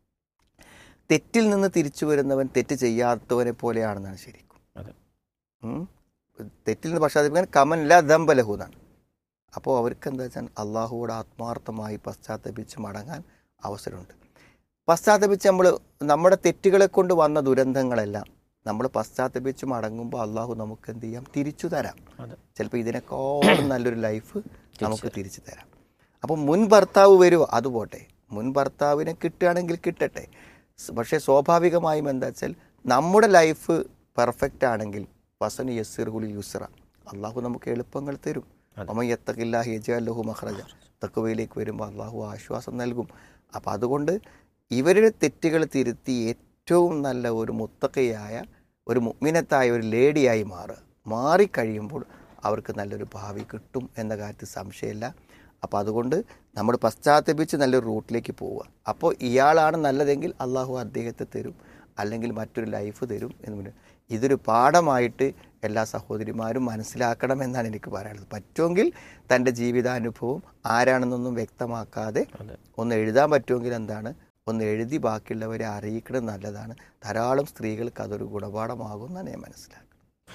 തെറ്റിൽ നിന്ന് തിരിച്ചു വരുന്നവൻ തെറ്റ് ചെയ്യാത്തവനെ പോലെയാണെന്നാണ് ശരിക്കും അതെ. ഉം. തെറ്റിൽ നിന്ന് പശ്ചാത്തലപ്പിക്കാൻ കമൻ ല ദമ്പലഹു എന്നാണ് അപ്പോൾ അവർക്ക് എന്താ വെച്ചാൽ അള്ളാഹുവോട് ആത്മാർത്ഥമായി പശ്ചാത്തപിച്ച് മടങ്ങാൻ അവസരമുണ്ട് പശ്ചാത്തപിച്ച് നമ്മൾ നമ്മുടെ തെറ്റുകളെ കൊണ്ട് വന്ന ദുരന്തങ്ങളെല്ലാം നമ്മൾ പശ്ചാത്തപിച്ച് മടങ്ങുമ്പോൾ അള്ളാഹു നമുക്ക് എന്ത് ചെയ്യാം തിരിച്ചു തരാം അതെ. ചിലപ്പോൾ ഇതിനേക്കാളും നല്ലൊരു ലൈഫ് നമുക്ക് തിരിച്ചു തരാം അപ്പോൾ മുൻ ഭർത്താവ് വരുമോ അത് പോട്ടെ മുൻ ഭർത്താവിനെ കിട്ടുകയാണെങ്കിൽ കിട്ടട്ടെ സ് പക്ഷേ സ്വാഭാവികമായും എന്താ വെച്ചാൽ നമ്മുടെ ലൈഫ് പെർഫെക്റ്റ് ആണെങ്കിൽ വസന് യസ്സിർഹുലി യുസ്ര അള്ളാഹു നമുക്ക് എളുപ്പങ്ങൾ തരും അതെ. അമ്മ യത്തക്കില്ലാഹി യജാലഹു മഹ്റജ തക്കുവയിലേക്ക് വരുമ്പോൾ അള്ളാഹു ആശ്വാസം നൽകും അപ്പം അതുകൊണ്ട് ഇവരുടെ തെറ്റുകൾ തിരുത്തി ഏറ്റവും നല്ല ഒരു മുത്തക്കയായ ഒരു മുഗ്മിനത്തായ ഒരു ലേഡിയായി മാറുക മാറിക്കഴിയുമ്പോൾ അവർക്ക് നല്ലൊരു ഭാവി കിട്ടും എന്ന കാര്യത്തിൽ സംശയമില്ല അപ്പോൾ അതുകൊണ്ട് നമ്മൾ പശ്ചാത്തപിച്ച് നല്ലൊരു റൂട്ടിലേക്ക് പോവുക അപ്പോൾ ഇയാളാണ് നല്ലതെങ്കിൽ അള്ളാഹു അദ്ദേഹത്തെ തരും അല്ലെങ്കിൽ മറ്റൊരു ലൈഫ് തരും എന്ന് പറഞ്ഞു ഇതൊരു പാഠമായിട്ട് എല്ലാ സഹോദരിമാരും മനസ്സിലാക്കണം എന്നാണ് എനിക്ക് പറയാനുള്ളത് പറ്റുമെങ്കിൽ തൻ്റെ ജീവിതാനുഭവം ആരാണെന്നൊന്നും വ്യക്തമാക്കാതെ അതെ. ഒന്ന് എഴുതാൻ പറ്റുമെങ്കിൽ എന്താണ് ഒന്ന് എഴുതി ബാക്കിയുള്ളവരെ അറിയിക്കണം നല്ലതാണ് ധാരാളം സ്ത്രീകൾക്ക് അതൊരു ഗുണപാഠമാകും എന്നാണ് ഞാൻ മനസ്സിലാക്കുന്നത്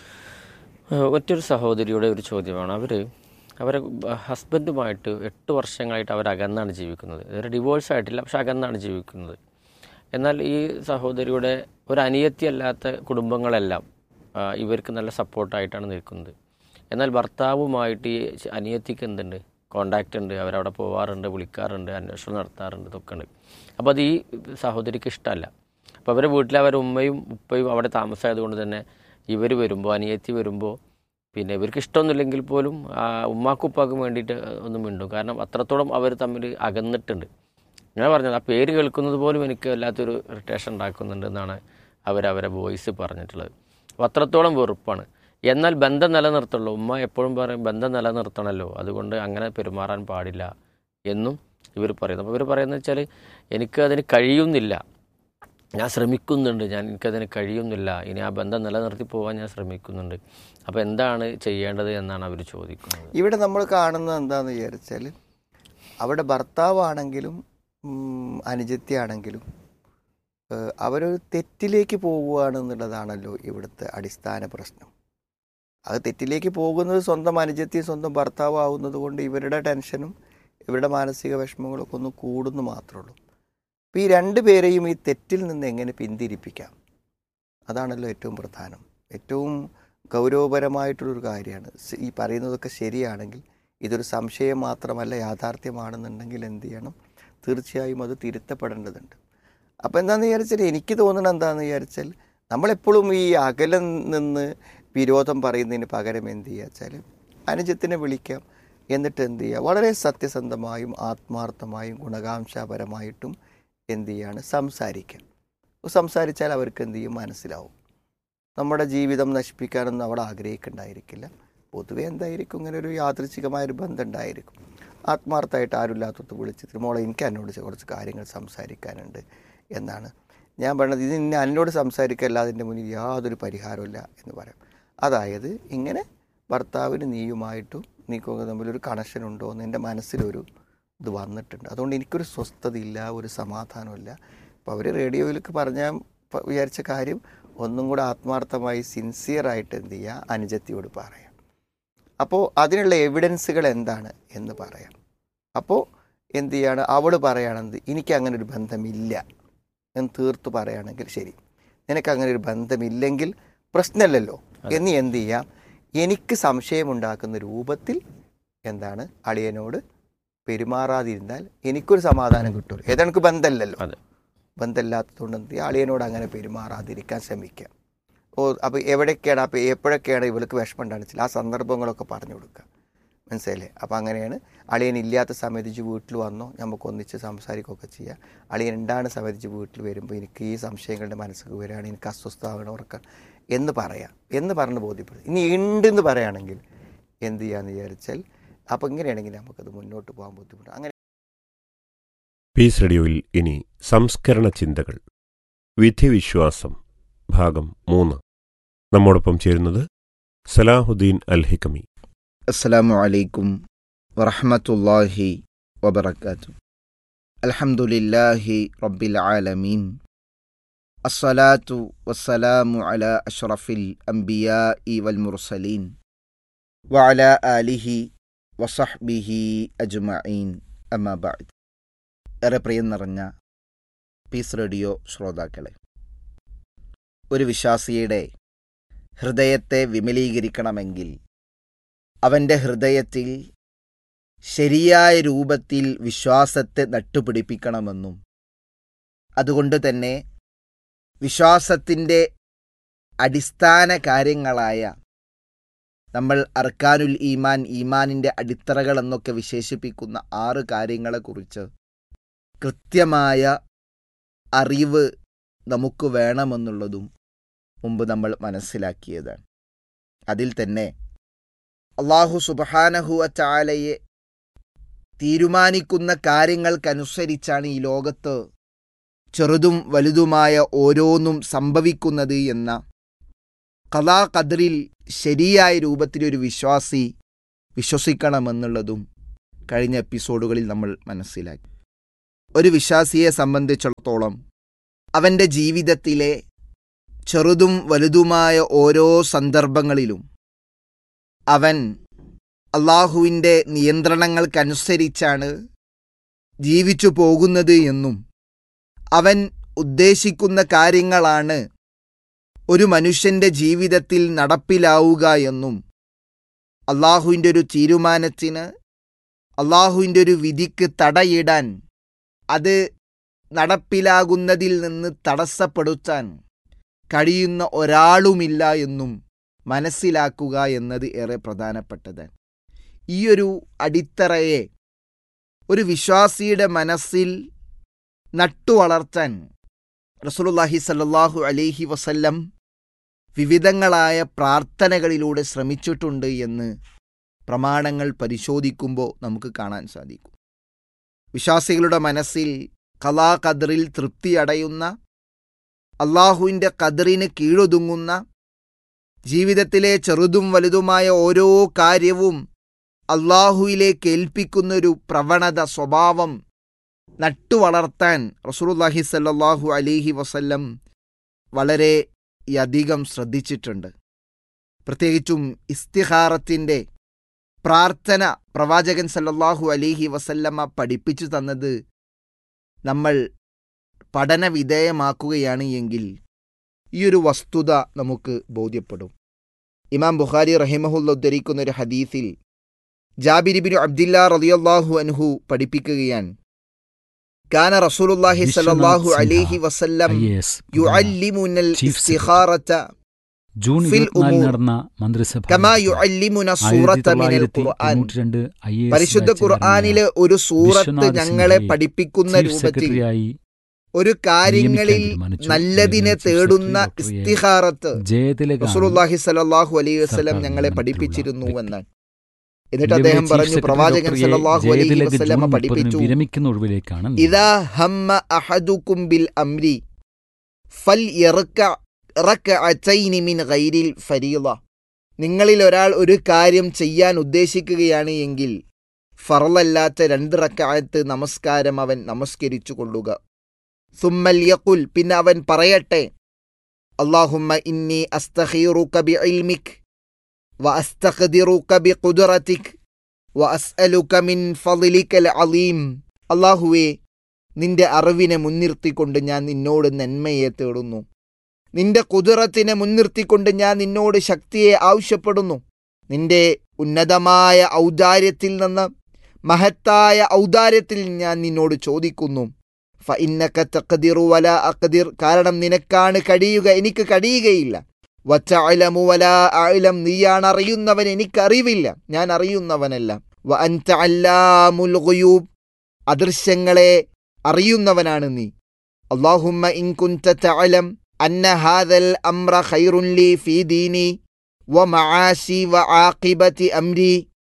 ഏഹ് മറ്റൊരു സഹോദരിയുടെ ഒരു ചോദ്യമാണ് അവർ അവരെ ഹസ്ബൻഡുമായിട്ട് എട്ട് വർഷങ്ങളായിട്ട് അവർ അകന്നാണ് ജീവിക്കുന്നത് ഇവരെ ഡിവോഴ്സ് ആയിട്ടില്ല പക്ഷെ അകന്നാണ് ജീവിക്കുന്നത് എന്നാൽ ഈ സഹോദരിയുടെ ഒരു അനിയത്തിയല്ലാത്ത കുടുംബങ്ങളെല്ലാം ആ, ഇവർക്ക് നല്ല സപ്പോർട്ടായിട്ടാണ് നിൽക്കുന്നത് എന്നാൽ ഭർത്താവുമായിട്ട് ഈ അനിയത്തിക്ക് എന്തുണ്ട് കോണ്ടാക്റ്റ് ഉണ്ട് അവരവിടെ പോവാറുണ്ട് വിളിക്കാറുണ്ട് അന്വേഷണം നടത്താറുണ്ട് ഇതൊക്കെ ഉണ്ട് അപ്പോൾ അത് ഈ സഹോദരിക്ക് ഇഷ്ടമല്ല അപ്പോൾ അവരുടെ വീട്ടിൽ അവരുടെ ഉമ്മയും ഉപ്പയും അവിടെ താമസമായതുകൊണ്ട് തന്നെ ഇവർ വരുമ്പോൾ അനിയത്തി വരുമ്പോൾ പിന്നെ ഇവർക്ക് ഇഷ്ടമൊന്നുമില്ലെങ്കിൽ പോലും ആ ഉമ്മാക്കും ഉപ്പാക്കും വേണ്ടിയിട്ട് ഒന്നും മിണ്ടും കാരണം അത്രത്തോളം അവർ തമ്മിൽ അകന്നിട്ടുണ്ട് ഞാൻ പറഞ്ഞത് ആ പേര് കേൾക്കുന്നത് പോലും എനിക്ക് വല്ലാത്തൊരു ഇറിറ്റേഷൻ ഉണ്ടാക്കുന്നുണ്ട് എന്നാണ് അവർ അവരെ വോയിസ് പറഞ്ഞിട്ടുള്ളത് അപ്പോൾ അത്രത്തോളം വെറുപ്പാണ് എന്നാൽ ബന്ധം നിലനിർത്തുള്ളൂ ഉമ്മ എപ്പോഴും പറയും ബന്ധം നിലനിർത്തണമല്ലോ അതുകൊണ്ട് അങ്ങനെ പെരുമാറാൻ പാടില്ല എന്നും ഇവർ പറയുന്നു അപ്പോൾ ഇവർ പറയുന്നത് വെച്ചാൽ എനിക്കതിന് കഴിയുന്നില്ല ഞാൻ ശ്രമിക്കുന്നുണ്ട് ഞാൻ എനിക്കതിന് കഴിയുന്നില്ല ഇനി ആ ബന്ധം നിലനിർത്തി പോകാൻ ഞാൻ ശ്രമിക്കുന്നുണ്ട് അപ്പോൾ എന്താണ് ചെയ്യേണ്ടത് എന്നാണ് അവർ ചോദിക്കുന്നത് ഇവിടെ നമ്മൾ കാണുന്നത് എന്താണെന്ന് വിചാരിച്ചാൽ അവിടെ ഭർത്താവാണെങ്കിലും ഉം, അനുജത്തിയാണെങ്കിലും ഏഹ്, അവരൊരു തെറ്റിലേക്ക് പോകുകയാണെന്നുള്ളതാണല്ലോ ഇവിടുത്തെ അടിസ്ഥാന പ്രശ്നം അത് തെറ്റിലേക്ക് പോകുന്നത് സ്വന്തം അനുജത്തിയും സ്വന്തം ഭർത്താവും ആവുന്നത് കൊണ്ട് ഇവരുടെ ടെൻഷനും ഇവരുടെ മാനസിക വിഷമങ്ങളൊക്കെ ഒന്ന് കൂടുന്നു മാത്രമേ ഉള്ളൂ അപ്പോൾ ഈ രണ്ട് പേരെയും ഈ തെറ്റിൽ നിന്ന് എങ്ങനെ പിന്തിരിപ്പിക്കാം അതാണല്ലോ ഏറ്റവും പ്രധാനം ഏറ്റവും ഗൗരവപരമായിട്ടുള്ളൊരു കാര്യമാണ് സ് ഈ പറയുന്നതൊക്കെ ശരിയാണെങ്കിൽ ഇതൊരു സംശയം മാത്രമല്ല യാഥാർത്ഥ്യമാണെന്നുണ്ടെങ്കിൽ എന്ത് ചെയ്യണം തീർച്ചയായും അത് തിരുത്തപ്പെടേണ്ടതുണ്ട് അപ്പോൾ എന്താണെന്ന് വിചാരിച്ചാൽ എനിക്ക് തോന്നുന്നത് എന്താണെന്ന് വിചാരിച്ചാൽ നമ്മളെപ്പോഴും ഈ അകലം നിന്ന് വിരോധം പറയുന്നതിന് പകരം എന്ത് ചെയ്യുക വെച്ചാൽ അനുജത്തിനെ വിളിക്കാം എന്നിട്ട് എന്ത് ചെയ്യുക വളരെ സത്യസന്ധമായും ആത്മാർത്ഥമായും ഗുണകാംക്ഷപരമായിട്ടും എന്ത് ചെയ്യാണ് സംസാരിക്കാം സംസാരിച്ചാൽ അവർക്ക് എന്ത് ചെയ്യും മനസ്സിലാവും നമ്മുടെ ജീവിതം നശിപ്പിക്കാനൊന്നും അവിടെ ആഗ്രഹിക്കുന്നുണ്ടായിരിക്കില്ല പൊതുവെ എന്തായിരിക്കും ഇങ്ങനെ ഒരു യാദൃച്ഛികമായൊരു ബന്ധം ഉണ്ടായിരിക്കും ആത്മാർത്ഥമായിട്ട് ആരുമില്ലാത്തത് വിളിച്ചിട്ട് മോളെ എനിക്ക് എന്നോട് കുറച്ച് കാര്യങ്ങൾ സംസാരിക്കാനുണ്ട് എന്നാണ് ഞാൻ പറഞ്ഞത് ഇത് ഇന്ന എന്നോട് സംസാരിക്കല്ലാതെ എൻ്റെ മുന്നിൽ യാതൊരു പരിഹാരമില്ല എന്ന് പറയാം അതായത് ഇങ്ങനെ ഭർത്താവിന് നീയുമായിട്ടും നീക്കൊക്കെ തമ്മിലൊരു കണക്ഷൻ ഉണ്ടോ എന്ന് എൻ്റെ മനസ്സിലൊരു ഇത് വന്നിട്ടുണ്ട് അതുകൊണ്ട് എനിക്കൊരു സ്വസ്ഥതയില്ല ഒരു സമാധാനമില്ല അപ്പോൾ അവർ റേഡിയോയിലേക്ക് പറഞ്ഞാൽ പ- വിചാരിച്ച കാര്യം ഒന്നും കൂടെ ആത്മാർത്ഥമായി സിൻസിയറായിട്ട് എന്ത് ചെയ്യുക അനുജത്തിയോട് പറയാം അപ്പോൾ അതിനുള്ള എവിഡൻസുകൾ എന്താണ് എന്ന് പറയാം അപ്പോൾ എന്ത് ചെയ്യാണ് അവൾ പറയുകയാണെന്ത് എനിക്ക് അങ്ങനെ ഒരു ബന്ധമില്ല എന്ന് തീർത്ത് പറയുകയാണെങ്കിൽ ശരി നിനക്ക് അങ്ങനെ ഒരു ബന്ധമില്ലെങ്കിൽ പ്രശ്നമില്ലല്ലോ എന്ന് എന്ത് ചെയ്യാം എനിക്ക് സംശയമുണ്ടാക്കുന്ന രൂപത്തിൽ എന്താണ് അളിയനോട് പെരുമാറാതിരുന്നാൽ എനിക്കൊരു സമാധാനം കിട്ടും ഏതെനിക്ക് ബന്ധമില്ലല്ലോ അതെ ബന്ധമില്ലാത്തതുകൊണ്ട് എന്ത് ചെയ്യുക അളിയനോട് അങ്ങനെ പെരുമാറാതിരിക്കാൻ ശ്രമിക്കുക ഓ അപ്പോൾ എവിടെയൊക്കെയാണ് അപ്പോൾ എപ്പോഴൊക്കെയാണ് ഇവൾക്ക് വിഷമം ഉണ്ടാണെന്ന് ആ സന്ദർഭങ്ങളൊക്കെ പറഞ്ഞു കൊടുക്കുക മനസ്സിലായില്ലേ അപ്പോൾ അങ്ങനെയാണ് അളിയൻ ഇല്ലാത്ത സമയത്ത് ഇജ്ജ് വീട്ടിൽ വന്നോ നമുക്ക് ഒന്നിച്ച് സംസാരിക്കുകയൊക്കെ ചെയ്യാം അളിയൻ ഉണ്ടാകുന്ന സമയത്ത് ഇജ്ജ് വീട്ടിൽ വരുമ്പോൾ എനിക്ക് ഈ സംശയങ്ങളുടെ മനസ്സിൽ വരികയാണ് എനിക്ക് അസ്വസ്ഥമാകണം ഉറക്കാൻ എന്ന് പറയാം എന്ന് പറഞ്ഞ് ബോധ്യപ്പെടും ഇനി ഉണ്ടെന്ന് പറയുകയാണെങ്കിൽ എന്ത് ചെയ്യാന്ന് വിചാരിച്ചാൽ അപ്പോൾ ഇങ്ങനെയാണെങ്കിൽ നമുക്കത് മുന്നോട്ട് പോകാൻ ബുദ്ധിമുട്ട് അങ്ങനെ പീസ് റേഡിയോയിൽ ഇനി സംസ്കരണ ചിന്തകൾ വിധിവിശ്വാസം ഭാഗം മൂന്ന് നമ്മോടൊപ്പം ചേരുന്നത് സലാഹുദ്ദീൻ അൽ ഹിക്കമി السلام عليكم ورحمة الله وبركاته الحمد لله رب العالمين الصلاة والسلام على أشرف الأنبياء والمرسلين وعلى آله وصحبه أجمعين أما بعد ഏറെ പ്രിയം നിറഞ്ഞ പീസ് റേഡിയോ ശ്രോതാക്കളെ ഒരു വിശ്വാസിയുടെ ഹൃദയത്തെ വിമലീകരിക്കണമെങ്കിൽ അവൻ്റെ ഹൃദയത്തിൽ ശരിയായ രൂപത്തിൽ വിശ്വാസത്തെ നട്ടുപിടിപ്പിക്കണമെന്നും അതുകൊണ്ട് തന്നെ വിശ്വാസത്തിൻ്റെ അടിസ്ഥാന കാര്യങ്ങളായ നമ്മൾ അർക്കാനുൽ ഈമാൻ ഈമാനിൻ്റെ അടിത്തറകൾ എന്നൊക്കെ വിശേഷിപ്പിക്കുന്ന ആറ് കാര്യങ്ങളെക്കുറിച്ച് കൃത്യമായ അറിവ് നമുക്ക് വേണമെന്നുള്ളതും മുമ്പ് നമ്മൾ മനസ്സിലാക്കിയതാണ് അതിൽ തന്നെ അള്ളാഹു സുബഹാനഹുവ ചാലയെ തീരുമാനിക്കുന്ന കാര്യങ്ങൾക്കനുസരിച്ചാണ് ഈ ലോകത്ത് ചെറുതും വലുതുമായ ഓരോന്നും സംഭവിക്കുന്നത് എന്ന കലാ കദറിൽ ശരിയായ രൂപത്തിലൊരു വിശ്വാസി വിശ്വസിക്കണമെന്നുള്ളതും കഴിഞ്ഞ എപ്പിസോഡുകളിൽ നമ്മൾ മനസ്സിലാക്കി ഒരു വിശ്വാസിയെ സംബന്ധിച്ചിടത്തോളം അവൻ്റെ ജീവിതത്തിലെ ചെറുതും വലുതുമായ ഓരോ സന്ദർഭങ്ങളിലും അവൻ അള്ളാഹുവിൻ്റെ നിയന്ത്രണങ്ങൾക്കനുസരിച്ചാണ് ജീവിച്ചു പോകുന്നത് എന്നും അവൻ ഉദ്ദേശിക്കുന്ന കാര്യങ്ങളാണ് ഒരു മനുഷ്യൻ്റെ ജീവിതത്തിൽ നടപ്പിലാവുക എന്നും അള്ളാഹുവിൻ്റെ ഒരു തീരുമാനത്തിന് അള്ളാഹുവിൻ്റെ ഒരു വിധിക്ക് തടയിടാൻ അത് നടപ്പിലാകുന്നതിൽ നിന്ന് തടസ്സപ്പെടുത്താൻ കഴിയുന്ന ഒരാളുമില്ല എന്നും മനസ്സിലാക്കുക എന്നത് ഏറെ പ്രധാനപ്പെട്ടത് ഈയൊരു അടിത്തറയെ ഒരു വിശ്വാസിയുടെ മനസ്സിൽ നട്ടുവളർത്താൻ റസൂലുള്ളാഹി സല്ലല്ലാഹു അലൈഹി വസല്ലം വിവിധങ്ങളായ പ്രാർത്ഥനകളിലൂടെ ശ്രമിച്ചിട്ടുണ്ട് എന്ന് പ്രമാണങ്ങൾ പരിശോധിക്കുമ്പോൾ നമുക്ക് കാണാൻ സാധിക്കും വിശ്വാസികളുടെ മനസ്സിൽ കലാ കദറിൽ തൃപ്തിയടയുന്ന അള്ളാഹുവിൻ്റെ കദറിന് കീഴൊതുങ്ങുന്ന ജീവിതത്തിലെ ചെറുതും വലുതുമായ ഓരോ കാര്യവും അള്ളാഹുവിലേക്ക് ഏൽപ്പിക്കുന്നൊരു പ്രവണത സ്വഭാവം നട്ടുവളർത്താൻ റസൂലുള്ളാഹി സല്ലല്ലാഹു അലൈഹി വസല്ലം വളരെ അധികം ശ്രദ്ധിച്ചിട്ടുണ്ട് പ്രത്യേകിച്ചും ഇസ്തിഹാറത്തിൻ്റെ പ്രാർത്ഥന പ്രവാചകൻ സല്ലല്ലാഹു അലൈഹി വസല്ലമ്മ പഠിപ്പിച്ചു തന്നത് നമ്മൾ പഠന വിധേയമാക്കുകയാണ് എങ്കിൽ ഈ ഒരു വസ്തുത നമുക്ക് ബോധ്യപ്പെടും ഇമാം ബുഖാരി റഹിമഹുല്ല ഉദ്ധരിക്കുന്ന ഒരു ഹദീസിൽ ജാബിരിബിൻ അബ്ദില്ല റളിയല്ലാഹു അൻഹു പഠിപ്പിക്കുകയാണ് കാന റസൂലുള്ളാഹി സല്ലല്ലാഹു അലൈഹി വസല്ലം യുഅല്ലിമുനൽ Chief ഇസ്തിഖാറത ജൂൺ ഫിൽ ഇരുപത്തിനാലിന് ഉമൂർ. നടന്ന മന്ത്രിസഭ കമാ യുഅല്ലിമുന സൂറത മിനൽ ഖുർആൻ പരിശുദ്ധ ഖുർആനിലെ ഒരു സൂറത്ത് ഞങ്ങളെ പഠിപ്പിക്കുന്ന രൂപത്തിൽ സെക്രട്ടറിയായി ഒരു കാര്യങ്ങളിൽ നിയമിക്കാൻ തീരുമാനിച്ചു. നല്ലതിനെ ചീഫ് തേടുന്ന സെക്രട്ടറി ഡോക്ടർ എ. ഇസ്തിഹാറത്ത് ജയതിലകാണ് റസൂലുള്ളാഹി സല്ലല്ലാഹു അലൈഹി വസല്ലം സർക്കാർ ഞങ്ങളെ നിയന്ത്രണത്തിലുള്ള പഠിപ്പിച്ചിരുന്നു വ്യക്തി. എന്നാണ് എന്നിട്ട് ഇന്ത്യയിലെ അദ്ദേഹം ചീഫ് പറഞ്ഞു സെക്രട്ടറി പ്രവാചകൻ ഡോക്ടർ എ. സല്ലല്ലാഹു അലൈഹി ജയതിലക വസല്ലമ ജൂൺ മുപ്പതിന് പഠിപ്പിച്ചു വിരമിക്കുന്ന ഒഴിവിലേക്കാണ് ഇതാ ഹമ്മ അഹദുക്കും ബിൽ അംരി ഫൽ യർക്കഅതൈനി മിൻ ഗൈരിൽ ഫരീള നിങ്ങളിൽ ഒരാൾ ഒരു കാര്യം ചെയ്യാൻ ഉദ്ദേശിക്കുകയാണ് എങ്കിൽ ഫറലല്ലാത്ത രണ്ട് റക്കഅത്ത് നമസ്കാരം അവൻ നമസ്കരിച്ചു കൊള്ളുക സുമ്മൽ യഖുൽ പിന്നെ അവൻ പറയട്ടെ അല്ലാഹുമ്മ ഇന്നി അസ്തഖീറുക ബിഇൽമിക് വഅസ്തഖ്ദിറുക ബിഖുദ്റതിക് വഅസ്അലുക മിൻ ഫളിലിക്കൽ അലീം അല്ലാഹുവേ നിന്റെ അറിവിനെ മുൻനിർത്തിക്കൊണ്ട് ഞാൻ നിന്നോട് നന്മയെ തേടുന്നു നിന്റെ കുതിറത്തിനെ മുൻനിർത്തിക്കൊണ്ട് ഞാൻ നിന്നോട് ശക്തിയെ ആവശ്യപ്പെടുന്നു നിന്റെ ഉന്നതമായ ഔദാര്യത്തിൽ നിന്ന് മഹത്തായ ഔദാര്യത്തിൽ ഞാൻ നിന്നോട് ചോദിക്കുന്നു ഫഇന്നക തഖ്ദിറു വല അഖ്ദിർ കാരണം നിനക്കാണ് കഴിയുക എനിക്ക് കഴിയുകയില്ല വതഅലമു വല അഅലം നീയാണ് അറിയുന്നവൻ എനിക്കറിവില്ല ഞാൻ അറിയുന്നവനല്ല വ അൻത അല്ലാമുൽ ഗുയൂബ് അദൃശ്യങ്ങളെ അറിയുന്നവനാണ് നീ അള്ളാഹുമ്മ ഇൻ കുൻത തഅലം അന്ന ഹാദൽ അംറ ഖൈറുൻ ലി ഫീ ദീനി വ മആശി വ ആഖിബതി അംരി